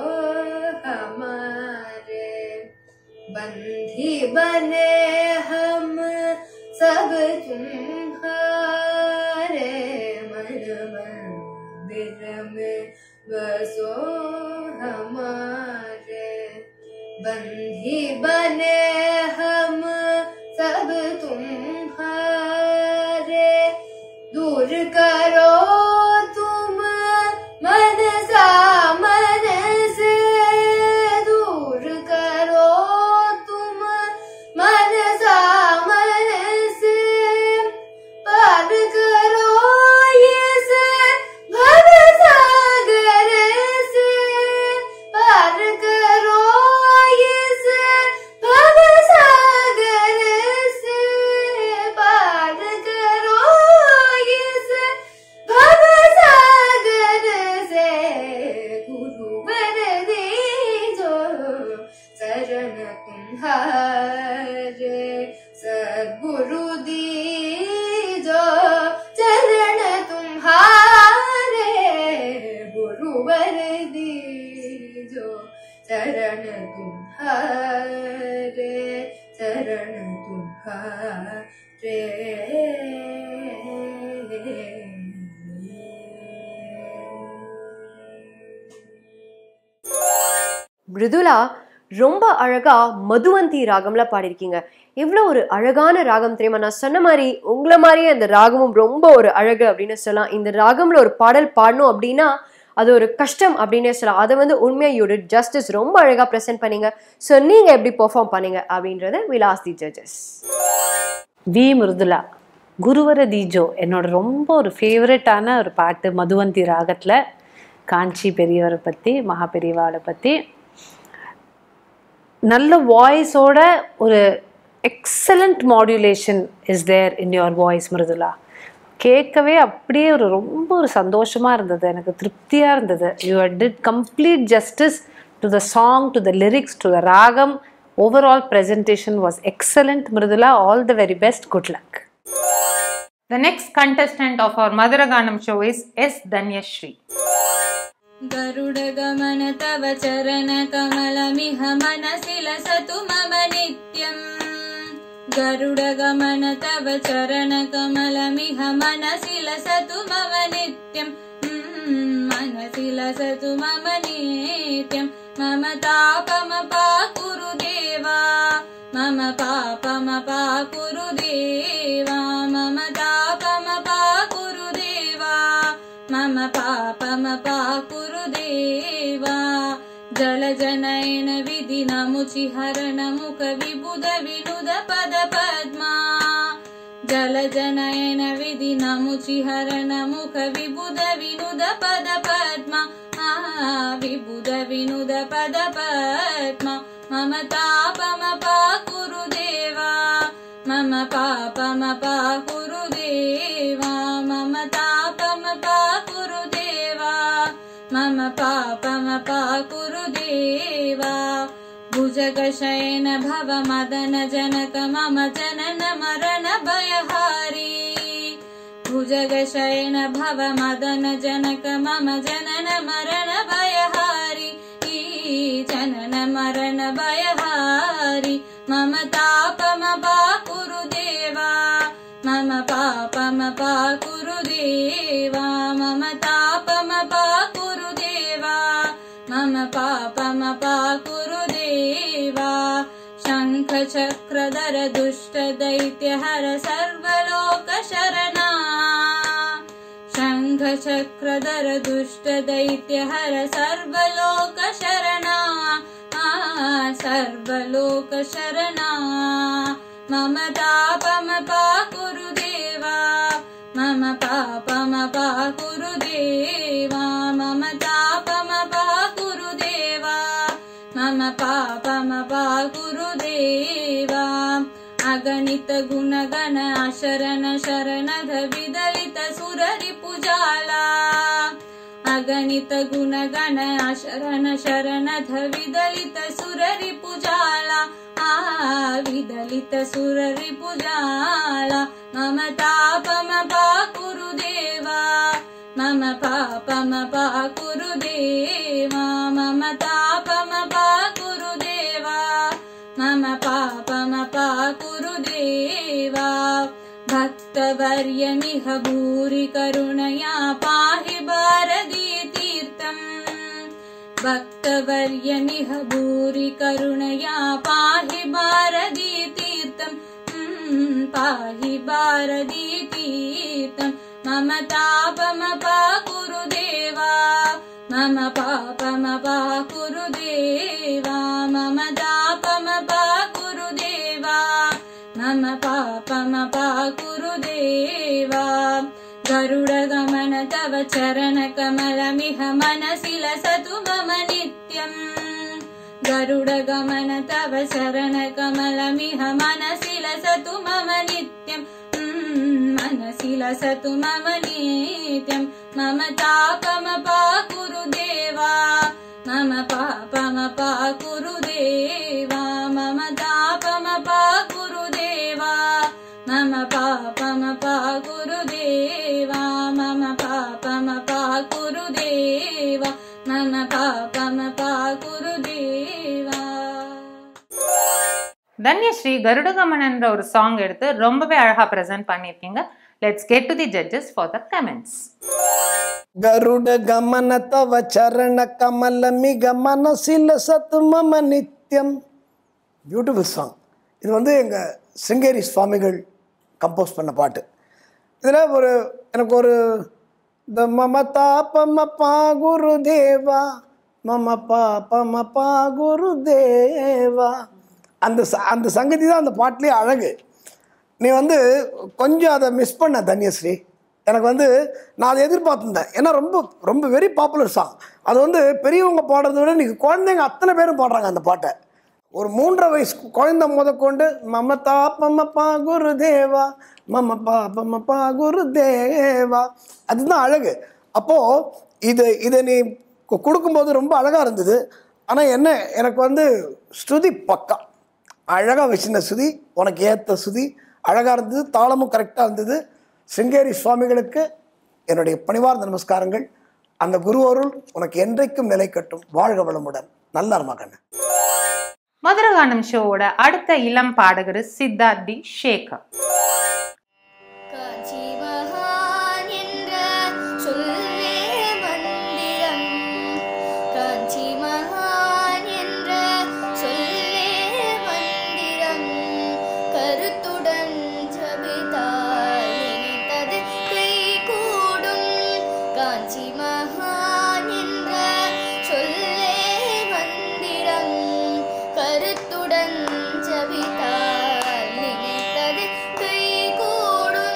हमारे बंधी बने हम सब तुम्हारे मन मंदिर में बसो हमारे बंधी बने हम सब तुम्हारे दूर करो तुम मन सा मन से दूर करो तुम मन सा मन से पार करो ये से भव सागर से पार करो ये से भव सागर से पार करो ये से भव सागर से गुरुवर दीजो शरण तुम्हारे सद्गुरु दीजो चरण तुम्हारे गुरुवर दीजो चरण तुम्हारे चरण तुम्हारे மிருதுலா ரொம்ப அழகா மதுவந்தி ராகம்ல பாடியிருக்கீங்க எவ்வளோ ஒரு அழகான ராகம் தெரியுமா நான் சொன்ன மாதிரி உங்களை மாதிரியே அந்த ராகமும் ரொம்ப ஒரு அழகு அப்படின்னு சொல்லலாம் இந்த ராகம்ல ஒரு பாடல் பாடணும் அப்படின்னா அது ஒரு கஷ்டம் அப்படின்னே சொல்லலாம் அதை வந்து உண்மையா யூ டிட் ஜஸ்டிஸ் ரொம்ப அழகா ப்ரெசென்ட் பண்ணீங்க ஸோ நீங்க எப்படி பெர்ஃபார்ம் பண்ணீங்க அப்படின்றத விலாஸ் தி ஜட்ஜஸ் வி மிருதுலா குருவர தீஜோ என்னோட ரொம்ப ஒரு ஃபேவரட்டான ஒரு பாட்டு மதுவந்தி ராகத்தில் காஞ்சி பெரியவரை பற்றி மகா பெரியவாளை பற்றி நல்ல வாய்ஸோட ஒரு excellent modulation is there in your voice Mridula கேட்கவே அப்படியே ஒரு ரொம்ப ஒரு சந்தோஷமாக இருந்தது எனக்கு திருப்தியாக இருந்தது you did complete justice to the song to the lyrics to the ragam overall presentation was excellent Mridula all the very best good luck The next contestant of our Madhuraganam show is S. Danyashri. गरुडगमन तव चरणकमलमिह मनसि लसतु मम नित्यम् गरुडगमन तव चरणकमलमिह मनसि लसतु मम नित्यम् Mm, मनसि लसतु मम नित्यम् मम तापमपाकुरु देवा मम पापमपाकुरु देवा मम तापमपाकुरु देवा मम पापमपाकुरु देवा जलजनयन विधिनमुचिहरणमुख विबुध विनुद पद पद्मा जलजनयन विधिनमुचिहरणमुख विबुध विनुद पद पद्मा आ, विबुध विनुद पद पद्मा मम तापमपाकुरु देवा मम पापमपाकुरु देवा मम तापमपाकुरु देवा मम पापमपाकुरु देवा भुजगशयन भव मदन जनक मम जनन मरण भयहारी भुजगशयन भव मदन जनक मम जनन मरण भयहारी ई जनन मरण भयहारी मम तापमपाकुरु देवा मम पापमपाकुरु देवा मम तापमपाकुरु देवा मम पापमपाकुरु देवा शङ्खचक्रधर दुष्ट दैत्यहर सर्वलोकशरणा शङ्खचक्रधर दुष्ट दैत्यहर सर्वलोकशरणा आ, सर्वलोकशरणा मम तापमपा कुरु देवा मम पापमपा कुरु देवा मम तापमपा कुरु देवा मम पापमपा कुरु देवा अगणित गुणगण अशरण शरणध विदलित सुररिपुजाला अगणित गुणगण अशरण शरणध विदलित सुररिपुजाला आ विदलित सुररिपुजाला मम तापमपा कुरु देवा मम पापमपा कुरु देवा मम तापमपा कुरु देवा मम पापमपा कुरु देवा भक्तवर्यमिह भूरि करुणया पाहि भारती तीर्थम् भक्तवर्यमिह भूरि करुणया पाहि भारती तीर्थम् हम्म, पाहि भारती तीर्थम् मम तापमपा कुरु देवा मम पापमपा कुरु देवा मम तापमपा कुरु देवा मम पापमपा कुरु देवा गरुडगमन तव चरणकमलमिह मनसि लसतु मम नित्यम् गरुडगमन तव शरणकमलमिह मनसि लसतु मम नित्यम् हम्म, मनसि लसतु मम नित्यम् मम तापमपा कुरु देवा मम पापमपा कुरु देवा मम तापमपा कुरु देवा मम पापमपा कुरु देवा मम पापमपा कुरु देवा मम पापमपा कुरु देवा தன்யஸ்ரீ கருடகமனன்ற ஒரு சாங் எடுத்து ரொம்பவே அழகா ப்ரெசென்ட் பண்ணியிருக்கீங்க let's get to the judges for the comments ಗರುಡ ಗಮನ ತವ ಚರಣ ಕಮಲ ಮಿಗ ಮನಸಿಲ ಸತ್ மம நித்யம் பியூட்டிஃபுல் சாங் இது வந்து எங்கள் சிங்கேரி சுவாமிகள் கம்போஸ் பண்ண பாட்டு இதில் ஒரு எனக்கு ஒரு இந்த மம தாபம பா குரு தேவா மம பாபம பா குரு தேவா அந்த ச அந்த சங்கதி தான் அந்த பாட்டிலே அழகு நீ வந்து கொஞ்சம் அதை மிஸ் பண்ண தன்யஸ்ரீ எனக்கு வந்து நான் அதை எதிர்பார்த்துருந்தேன் ஏன்னா ரொம்ப ரொம்ப வெரி பாப்புலர் சாங் அது வந்து பெரியவங்க பாடுறத விட இன்னைக்கு குழந்தைங்க அத்தனை பேரும் பாடுறாங்க அந்த பாட்டை ஒரு மூன்றரை வயசு குழந்தை முதற்கொண்டு மமதா பம்மப்பா குரு தேவா மமப்பா பம்மப்பா குரு தேவா அதுதான் அழகு அப்போது இது இதை நீ கு- கொடுக்கும்போது ரொம்ப அழகாக இருந்தது ஆனால் என்ன எனக்கு வந்து ஸ்ருதி பக்கா அழகாக வச்சிருந்த சுதி உனக்கு ஏற்ற சுதி அழகாக இருந்தது தாளமும் கரெக்டாக இருந்தது சிங்கேரி சுவாமிகளுக்கு என்னுடைய பணிவார்ந்த நமஸ்காரங்கள் அந்த குரு அருள் உனக்கு என்றைக்கும் நிலைக்கட்டும் வாழ்க வளமுடன் நல்ல மகன் மதுரகானம் ஷோவோட அடுத்த இளம் பாடகர் சித்தார்த் டி ஷேகர் காஞ்சி மகான் என்ற சொல்லே மந்திரம் காஞ்சி மகான் என்ற சொல்லே மந்திரம் கருத்துடன் ஜபித்தால் நினைத்தது கைகூடும் காஞ்சி மகான் என்ற சொல்லே மந்திரம் கருத்துடன் ஜபித்தால் நினைத்தது கைகூடும்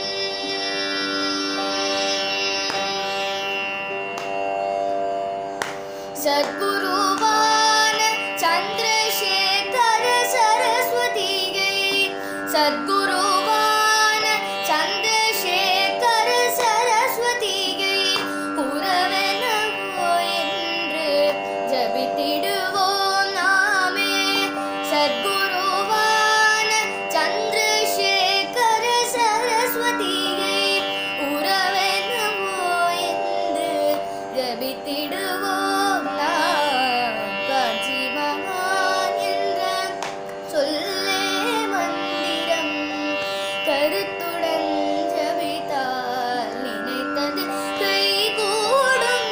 சத்குருவான சந்திரசேகர சரஸ்வதிகை சத்குருவான சந்திரசேகர சரஸ்வதிகை உறவெனவோ என்று ஜபித்திடுவோம் நாமே சத்குருவான சந்திரசேகர சரஸ்வதியை உறவெனவோ என்று ஜபித்திடுவோம் நாம் காஞ்சி மகான் என்ற சொல்லே மந்திரம் கருத்துடன் ஜபித்தால் நினைத்தது கைகூடும்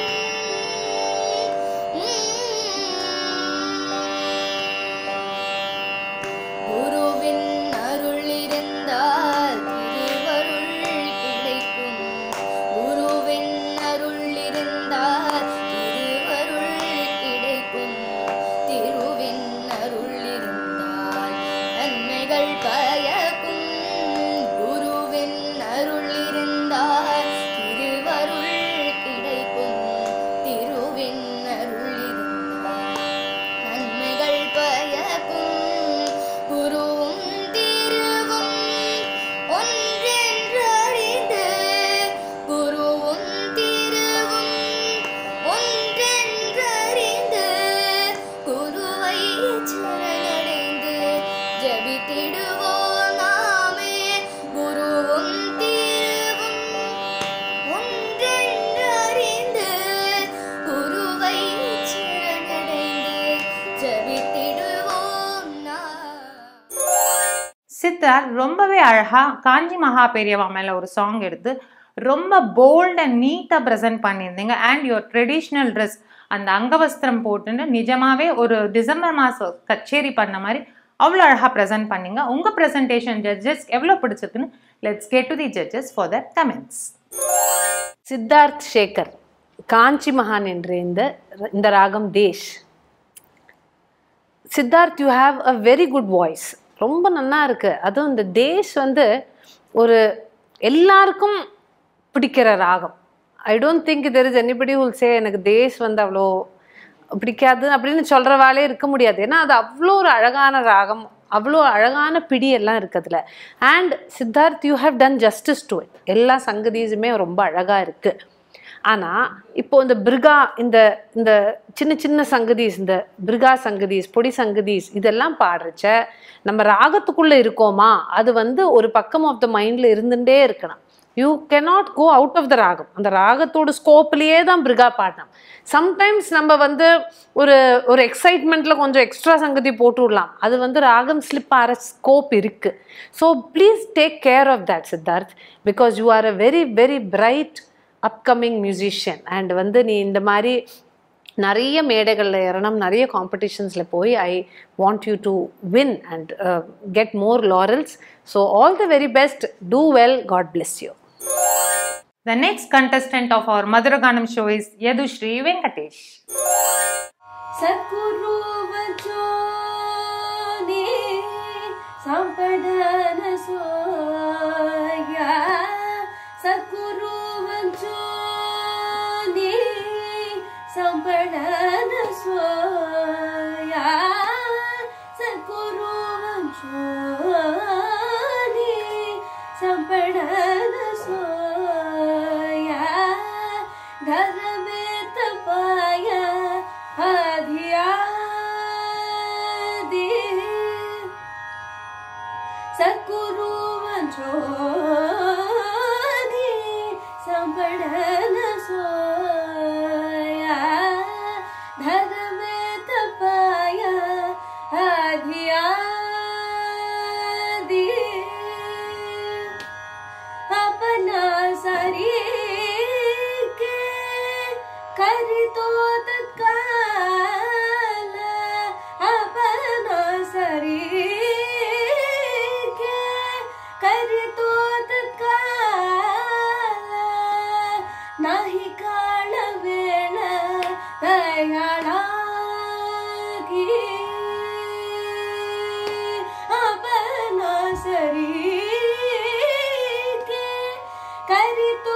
குருவின் அருள் இருந்தால் திருவருள் கிடைக்கும் குருவின் அருள் இருந்தால் சித்தார்த் ரொம்பவே அழகா காஞ்சி மகா பெரியவா மேல ஒரு சாங் எடுத்து ரொம்ப போல்ட் அண்ட் நீட்டாக ப்ரெசென்ட் பண்ணியிருந்தீங்க அண்ட் யுவர் ட்ரெடிஷ்னல் ட்ரெஸ் அந்த அங்கவஸ்திரம் போட்டுன்னு நிஜமாவே ஒரு டிசம்பர் மாதம் கச்சேரி பண்ண மாதிரி அவ்வளோ அழகாக ப்ரெசென்ட் பண்ணீங்க உங்கள் ப்ரெசன்டேஷன் ஜட்ஜஸ் எவ்வளோ பிடிச்சிருக்குன்னு let's get to the judges for the comments Siddharth Shekar Kanchi மகான் என்ற இந்த இந்த ராகம் Desh Siddharth you have a very good voice ரொம்ப நல்லா இருக்கு அதுவும் இந்த தேஷ் வந்து ஒரு எல்லாருக்கும் பிடிக்கிற ராகம் I don't think there is anybody will say எனக்கு தேஷ் வந்து அவ்வளோ பிடிக்காது அப்படின்னு சொல்கிறவாளே இருக்க முடியாது ஏன்னா அது அவ்வளோ ஒரு அழகான ராகம் அவ்வளோ அழகான பிடி எல்லாம் இருக்கிறதுல and Siddharth you have done justice to it எல்லா சங்கதிஸுமே ரொம்ப அழகாக இருக்குது ஆனால் இப்போ இந்த பிருகா இந்த இந்த சின்ன சின்ன சங்கதிஸ் இந்த பிருகா சங்கதிஸ் பொடி சங்கதிஸ் இதெல்லாம் பாடுறச்ச நம்ம ராகத்துக்குள்ளே இருக்கோமா அது வந்து ஒரு பக்கம் ஆஃப் த மைண்டில் இருந்துகிட்டே இருக்கணும் you cannot go out of the ராகம் அந்த ராகத்தோட ஸ்கோப்லேயே தான் பிருகா பாடணும் சம்டைம்ஸ் நம்ம வந்து ஒரு ஒரு எக்ஸைட்மெண்ட்டில் கொஞ்சம் எக்ஸ்ட்ரா சங்கதி போட்டு விடலாம் அது வந்து ராகம் ஸ்லிப் ஆகிற ஸ்கோப் இருக்குது so please take care of that Siddharth because you are a very very bright upcoming musician and வந்து நீ இந்த மாதிரி நிறைய மேடைகளில் ஏறணும் நிறைய காம்படிஷன்ஸில் போய் I want you to win and get more laurels so all the very best do well God bless you The next contestant of our Madhuraganam show is Yadushri Venkatesh. ಸದ್ಗುರು ವಚೋನಿ ಸಂಪಡನ ಸೋಯ ಸದ್ಗುರು ವಚೋನಿ ಸಂಪಡನ ಸೋಯ ಸದ್ಗುರು ವಚೋನಿ ಸಂಪಡನ ಸೋಯ ಧರ್ಮೇ ತಪಾಯ ಆದಿಯಾದಿ ಸದ್ಗುರು ವಂಚೋದಿ ಸಂಪಡನ ಸೋಯ ಧರ್ಮೇ ತಪಾಯ ಆದಿಯಾದಿ अपना शरीर के करी तो तत्काल अपना शरीर के करी तो तत्काल नाही काळ वेळ दयाळागी अपना शरीर के करी तो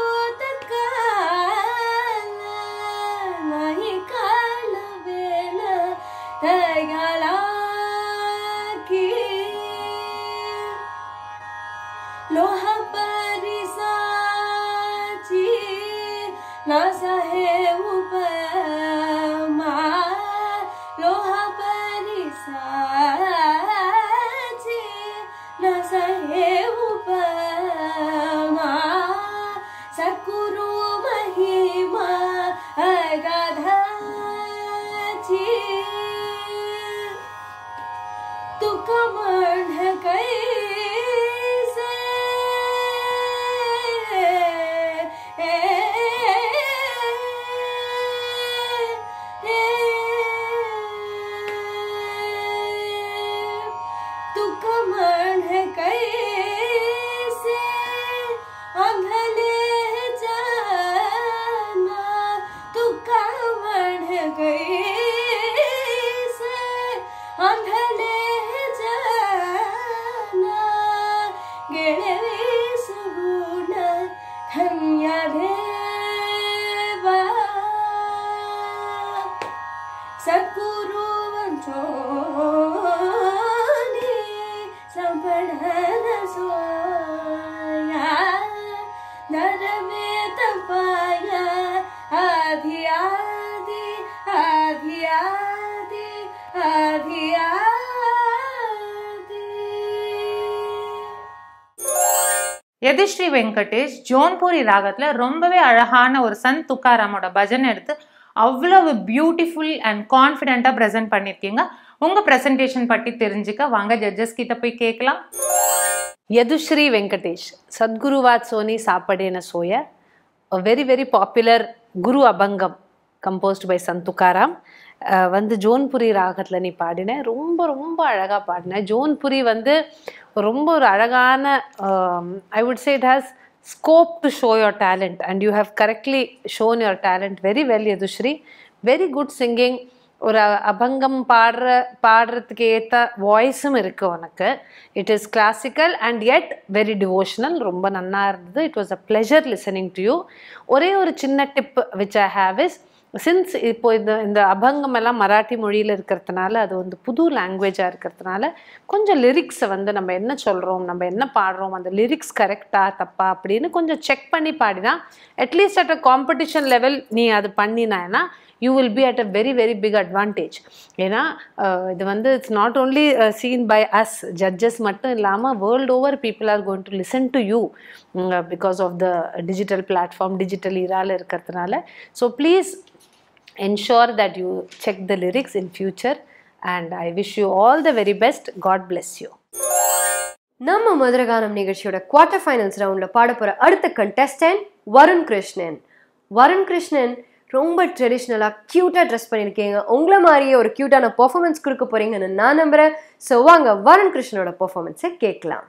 तत्काल नाही काळ वेळ दयाळागी लोहा परिसाची नासा हे उपमा लोहा परिसाची नासा हे उपमा सकुरु महिमा अगाधाची तुका म्हण कैसे तुका म्हण कैसे अंधले जाना तुका म्हण कैसे अंधले जाना गेले सुगुण धन्य देवा सद्गुरु वंचोनी संपडन सोया नरमे तपाया आधी आधी आधी आधी आधी आधी யதிஸ்ரீ வெங்கடேஷ் ஜோன்பூரி ராகத்துல ரொம்பவே அழகான ஒரு சந்த் துக்காராமோட பஜன் எடுத்து அவ்வளவு பியூட்டிஃபுல் அண்ட் கான்ஃபிடென்ட்டாக ப்ரெசென்ட் பண்ணியிருக்கீங்க உங்கள் ப்ரெசன்டேஷன் பற்றி தெரிஞ்சுக்க வாங்க ஜட்ஜஸ் கிட்ட போய் கேட்கலாம் ಯದುಶ್ರೀ ವೆಂಕಟೇಶ್ ಸದ್ಗುರುವಾತ್ ಸೋನಿ ಸಾಪಡೇನ ಸೋಯ வெரி வெரி பாப்புலர் குரு அபங்கம் கம்போஸ்ட் பை சந்துகாராம் அஹ் வந்து ஜோன்புரி ராகத்தில் நீ பாடின ரொம்ப ரொம்ப அழகாக பாடின ஜோன்புரி வந்து ரொம்ப ஒரு அழகான I would say it has scope to show your talent and you have correctly shown your talent very well Yadushri very good singing ஒரு அபங்கம் பாடுற பாடுறதுக்கு ஏற்ற வாய்ஸும் இருக்குது உனக்கு it is classical and yet very devotional ரொம்ப நன்னா இருந்தது it was a pleasure listening to you ஒரே ஒரு சின்ன tip which I have is since இப்போ இந்த இந்த அபங்கம் எல்லாம் மராட்டி மொழியில் இருக்கிறதுனால அது வந்து புது லாங்குவேஜாக இருக்கிறதுனால கொஞ்சம் லிரிக்ஸை வந்து நம்ம என்ன சொல்கிறோம் நம்ம என்ன பாடுறோம் அந்த லிரிக்ஸ் கரெக்டா தப்பா அப்படின்னு கொஞ்சம் செக் பண்ணி பாடினா at least at a competition level நீ அது பண்ணினான்னா you will be at a very very big advantage ஏன்னா அஹ், இது வந்து it's not only seen by us judges மட்டும் இல்லாமல் world over people are going to listen to you because of the digital platform digital இரால இருக்கிறதுனால so please ensure that you check the lyrics in future and i wish you all the very best god bless you நம்ம மதுரகானம் நிகழ்ச்சியோட quarter finals ரவுண்டில் பாட போகிற அடுத்த contestant Varun Krishnan Varun Krishnan ரொம்ப ட்ரெடிஷ்னலாக க்யூட்டாக ட்ரெஸ் பண்ணியிருக்கீங்க உங்களை மாதிரியே ஒரு க்யூட்டான பெர்ஃபார்மன்ஸ் கொடுக்க போறீங்கன்னு நான் நம்புகிறேன் ஸோ வாங்க வருண் கிருஷ்ணனோட பெர்ஃபார்மன்ஸை கேட்கலாம்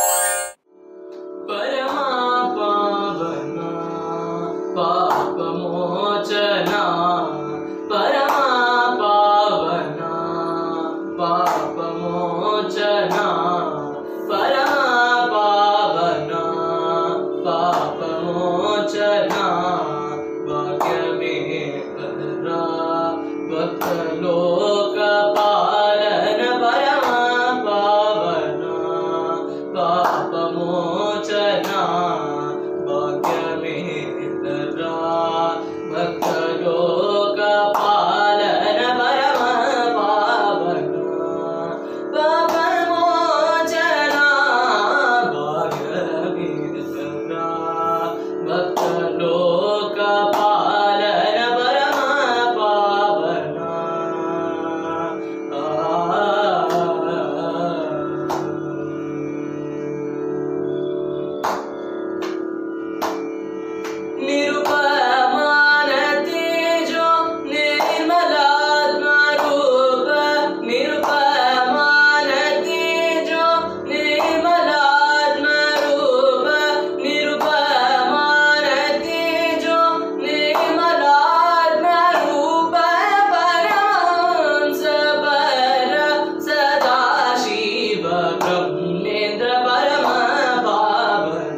परमा पावना पापमोचना परमा पावना पापमोचना परमा पावना पापमोचना भाग्यमे करा भक्तलोकपालन परमा पावना पापमोचना भाग्यमेतरा भक्तलोकपालन परम पावना पापमोचना भाग्यमेतरा भक्तलोकपालन परम पावना निरुपमान तेजो निर्मलात्मरूप निरुपमान तेजो निर्मलात्मरूप निरुपमान तेजो निर्मलात्मरूप परमांस पर सदाशिव ब्रह्मेन्द्र परम पावन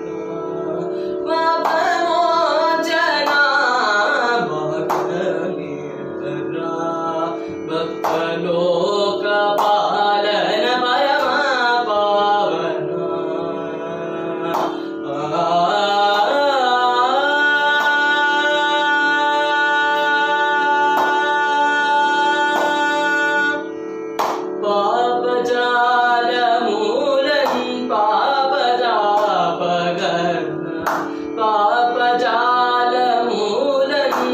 पापमोचना भक्तमेतरा भक्तलोकपालन परम पापजालमूलन् पापदापगर्न पापजालमूलन्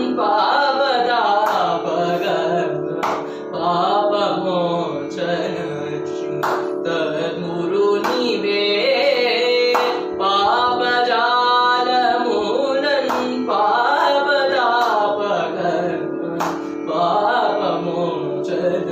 पापदापगर्न पापमोचन तद्मुरुनिवे पापजालमूलन् पापदापगर्न पापमोचन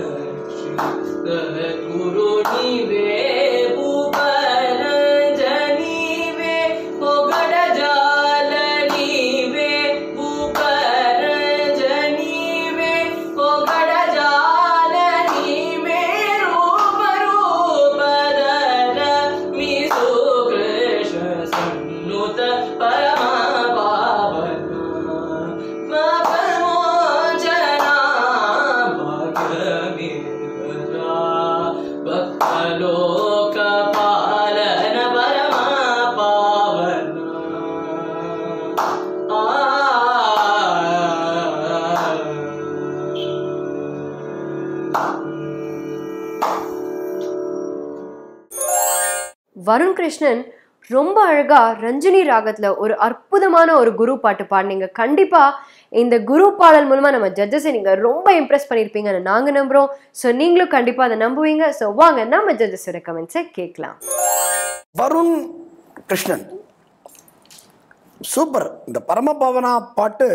गुरु नीवे भूपन जनीवे पोगड जाल नीवे भूपन जनीवे पोगड जाल नीवे रूप रूप दर मिसु कृष्ण सन्नुत परम पावन पापमोचना भाग्यमेतरा भक्तलोकपालन परम पावन வருண் கிருஷ்ணன் ரொம்ப அழகா ரஞ்சினி ராகத்துல ஒரு அற்புதமான ஒரு குரு பாட்டு பாடினீங்க கண்டிப்பா இந்த குரு பாடல் மூலமா நம்ம ஜட்ஜஸை நீங்க ரொம்ப இம்ப்ரெஸ் பண்ணியிருப்பீங்கன்னு நாங்க நம்புறோம் ஸோ நீங்களும் கண்டிப்பா அதை நம்புவீங்க ஸோ வாங்க நம்ம ஜட்ஜஸோட கமெண்ட்ஸை கேட்கலாம் வருண் கிருஷ்ணன் சூப்பர் இந்த பரமபவனா பாட்டு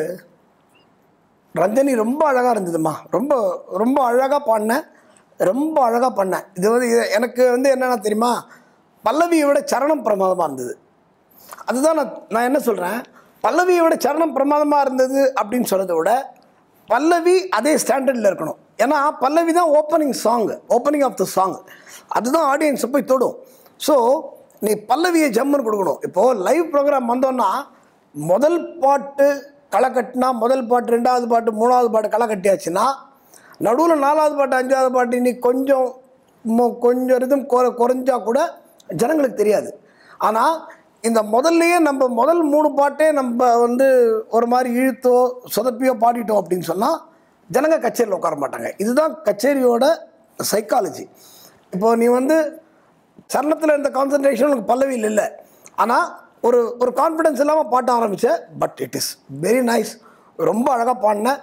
ரஞ்சனி ரொம்ப அழகாக இருந்ததும்மா ரொம்ப ரொம்ப அழகாக பாடினேன் ரொம்ப அழகாக பண்ணேன் இது வந்து இது எனக்கு வந்து என்னென்னா தெரியுமா பல்லவியை விட சரணம் பிரமாதமாக இருந்தது அதுதான் நான் நான் என்ன சொல்கிறேன் பல்லவியை விட சரணம் பிரமாதமாக இருந்தது அப்படின்னு சொல்கிறத விட பல்லவி அதே ஸ்டாண்டர்டில் இருக்கணும் ஏன்னா பல்லவி தான் opening song opening of the song அதுதான் ஆடியன்ஸை போய் தொடும் ஸோ நீ பல்லவியை ஜம்முன்னு கொடுக்கணும் இப்போது லைவ் ப்ரோக்ராம் வந்தோன்னா முதல் பாட்டு களை கட்டினா முதல் பாட்டு ரெண்டாவது பாட்டு மூணாவது பாட்டு களை கட்டியாச்சுன்னா நடுவில் நாலாவது பாட்டு அஞ்சாவது பாட்டு நீ கொஞ்சம் மொ- கொஞ்சம் ரிதம் குற குறைஞ்சா கூட ஜனங்களுக்கு தெரியாது ஆனால் இந்த முதல்லையே நம்ம முதல் மூணு பாட்டே நம்ம வந்து ஒரு மாதிரி இழுத்தோ சொதப்பியோ பாடிட்டோம் அப்படின்னு சொன்னால் ஜனங்க கச்சேரியில் உட்கார மாட்டாங்க இதுதான் கச்சேரியோட சைக்காலஜி இப்போ நீ வந்து சரணத்தில் இருந்த கான்சன்ட்ரேஷன் உனக்கு பல்லவியில் இல்லை ஆனால் ஒரு ஒரு கான்ஃபிடன்ஸ் இல்லாமல் பாட்ட ஆரம்பிச்ச but it is very nice ரொம்ப அழகாக பாடினேன்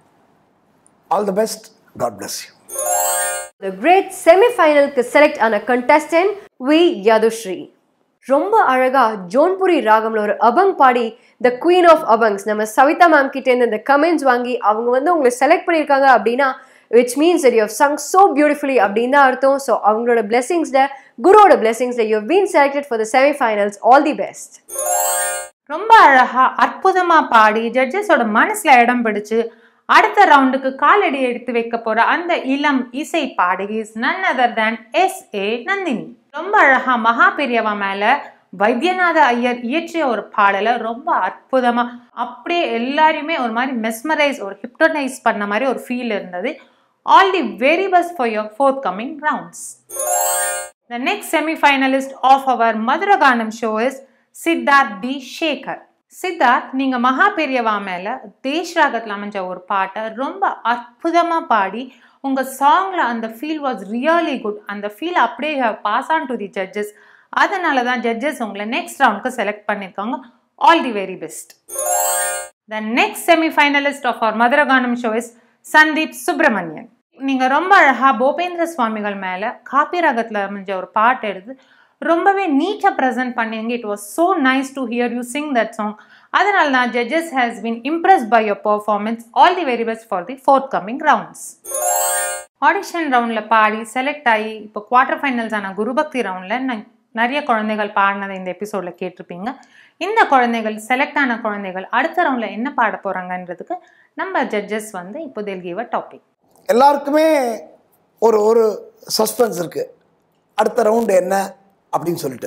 all the best God bless you The great semi-finalக்கு செலக்ட் ஆன contestant வி யதுஸ்ரீ ரொம்ப அழகா ஜோன்புரி ராகம்ல ஒரு அபங் பாடி த குவீன் ஆஃப் அபங்ஸ் நம்ம சவிதா மேம் கிட்ட இருந்து இந்த கமெண்ட்ஸ் வாங்கி அவங்க வந்து உங்களை செலக்ட் பண்ணியிருக்காங்க அப்படின்னா which means that you have sung so beautifully அப்படின்னு தான் அர்த்தம் ஸோ அவங்களோட blessingsல குருவோட blessingsல you have been selected for the semi-finals all the best ரொம்ப அழகா அற்புதமா பாடி ஜட்ஜஸோட மனசுல இடம் பிடிச்சு அடுத்த ரவுண்டுக்கு காலடி எடுத்து வைக்க போற அந்த இளம் இசை பாடகி none other than S A Nandini ரொம்ப அழகா மகா பெரியவா மேல வைத்தியநாத ஐயர் இயற்றிய ஒரு பாடலை ரொம்ப அற்புதமா அப்படியே எல்லாரையுமே ஒரு மாதிரி மெஸ்மரைஸ் ஒரு ஹிப்டோனைஸ் பண்ண மாதிரி ஒரு ஃபீல் இருந்தது all the very best for your forthcoming rounds The next semi-finalist of our Madhuraganam show is Siddharth D Shekar Siddharth நீங்க மகா பெரியவா மேல தேஷ் ராகத்துல அமைஞ்ச ஒரு பாட்டை ரொம்ப அற்புதமா பாடி உங்க சாங்ல அந்த ஃபீல் வாஸ் ரியலி குட் அந்த ஃபீல் அப்படியே pass on to the judges அதனால தான் ஜட்ஜஸ் உங்களை நெக்ஸ்ட் ரவுண்டுக்கு செலக்ட் பண்ணியிருக்காங்க all the very best the next semifinalist of our Madhuraganam show is Sandeep Subramanian நீங்க ரொம்ப அழகா போபேந்திர சுவாமிகள் மேல காப்பி ராகத்துல அமைஞ்ச ஒரு பாட்டு எடுத்து ரொம்பவே நீட்டா ப்ரெசென்ட் பண்ணீங்க it was so nice to hear you sing that song அதனால தான் judges has been impressed by your performance all the very best for the forthcoming rounds audition ரவுண்டில் பாடி செலக்ட் ஆகி இப்போ குவார்டர் ஃபைனல்ஸ் ஆன குருபக்தி ரவுண்டில் நிறைய குழந்தைகள் பாடினதை இந்த எபிசோடில் கேட்டிருப்பீங்க இந்த குழந்தைகள் செலக்ட் ஆன குழந்தைகள் அடுத்த ரவுண்டில் என்ன பாட போகிறாங்கன்றதுக்கு நம்ம ஜட்ஜஸ் வந்து இப்போ they'll give a டாபிக் எல்லாருக்குமே ஒரு ஒரு சஸ்பென்ஸ் இருக்கு அடுத்த ரவுண்டு என்ன அப்படின்னு சொல்லிட்டு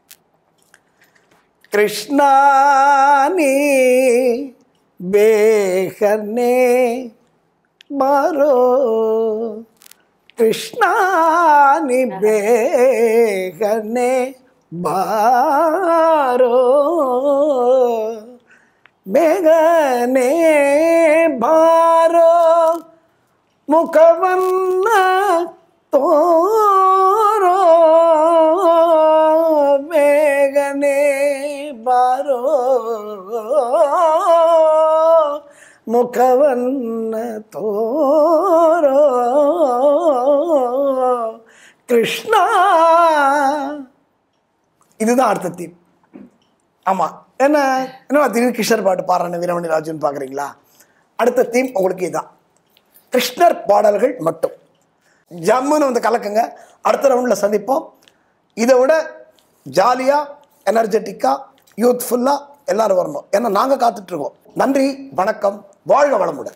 கிருஷ்ணா நீ பேகனே மாரோ கிருஷ்ணா நீ பேகனே பாரோ ಬೇಗನೆ ಬಾರೋ ಮುಖವನ್ನ ತೋರೋ ಬೇಗನೆ ಬಾರೋ ಮುಖವನ್ನ ತೋರೋ கிருஷ்ணா இதுதான் அடுத்த தீம் ஆமாம் என்ன என்ன திடீர் கிருஷ்ணர் பாட்டு பாடுறேன்னு வீரமணி ராஜுன்னு பார்க்குறீங்களா அடுத்த தீம் உங்களுக்கு இதுதான் கிருஷ்ணர் பாடல்கள் மட்டும் ஜம்முன்னு வந்து கலக்குங்க அடுத்த ரவுண்டில் சந்திப்போம் இதை விட ஜாலியாக எனர்ஜெட்டிக்காக யூத்ஃபுல்லாக எல்லாரும் வரணும் ஏன்னா நாங்கள் காத்துட்ருக்கோம் நன்றி வணக்கம் வாழ்க வளமுடன்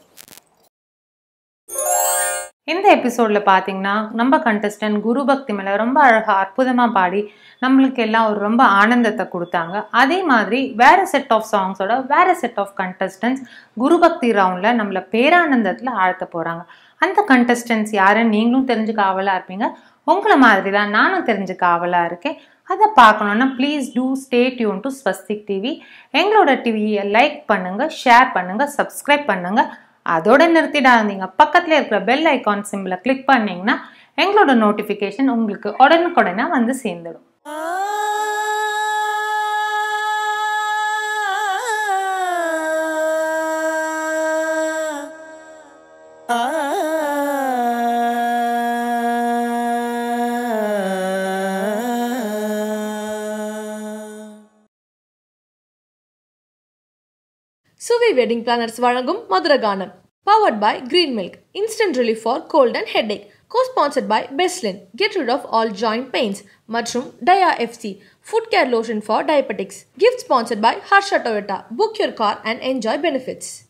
இந்த எபிசோடில் பார்த்தீங்கன்னா நம்ம கண்டஸ்டன்ட் குரு பக்தி மேலே ரொம்ப அழகாக அற்புதமாக பாடி நம்மளுக்கு எல்லாம் ஒரு ரொம்ப ஆனந்தத்தை கொடுத்தாங்க அதே மாதிரி வேற செட் ஆஃப் சாங்ஸோட வேற செட் ஆஃப் கண்டஸ்டன்ஸ் குரு பக்தி ரவுண்டில் நம்மளை பேரானந்தத்தில் ஆழ்த்த போகிறாங்க அந்த கண்டஸ்டன்ஸ் யாருன்னு நீங்களும் தெரிஞ்சுக்க ஆவலாக இருப்பீங்க உங்களை மாதிரி தான் நானும் தெரிஞ்சுக்க ஆவலாக இருக்கேன் அதை பார்க்கணுன்னா please do stay tuned to Swastik TV எங்களோட டிவியை லைக் பண்ணுங்கள் ஷேர் பண்ணுங்கள் சப்ஸ்கிரைப் பண்ணுங்கள் அதோட நிறுத்திடாதீங்க பக்கத்தில் இருக்கிற பெல் ஐகான் சிம்பிளை கிளிக் பண்ணீங்கன்னா எங்களோட நோட்டிஃபிகேஷன் உங்களுக்கு உடனுக்குடனே வந்து சேர்ந்துடும் வெட்டிங் பிளானர்ஸ் வழங்கும் மதுரகானம் powered by green milk instant relief for cold and headache co-sponsored by பெஸ்லின் get rid of all joint pains மற்றும் dia FC foot care lotion for diabetics gift sponsored by Harsha Toyota book your car and enjoy benefits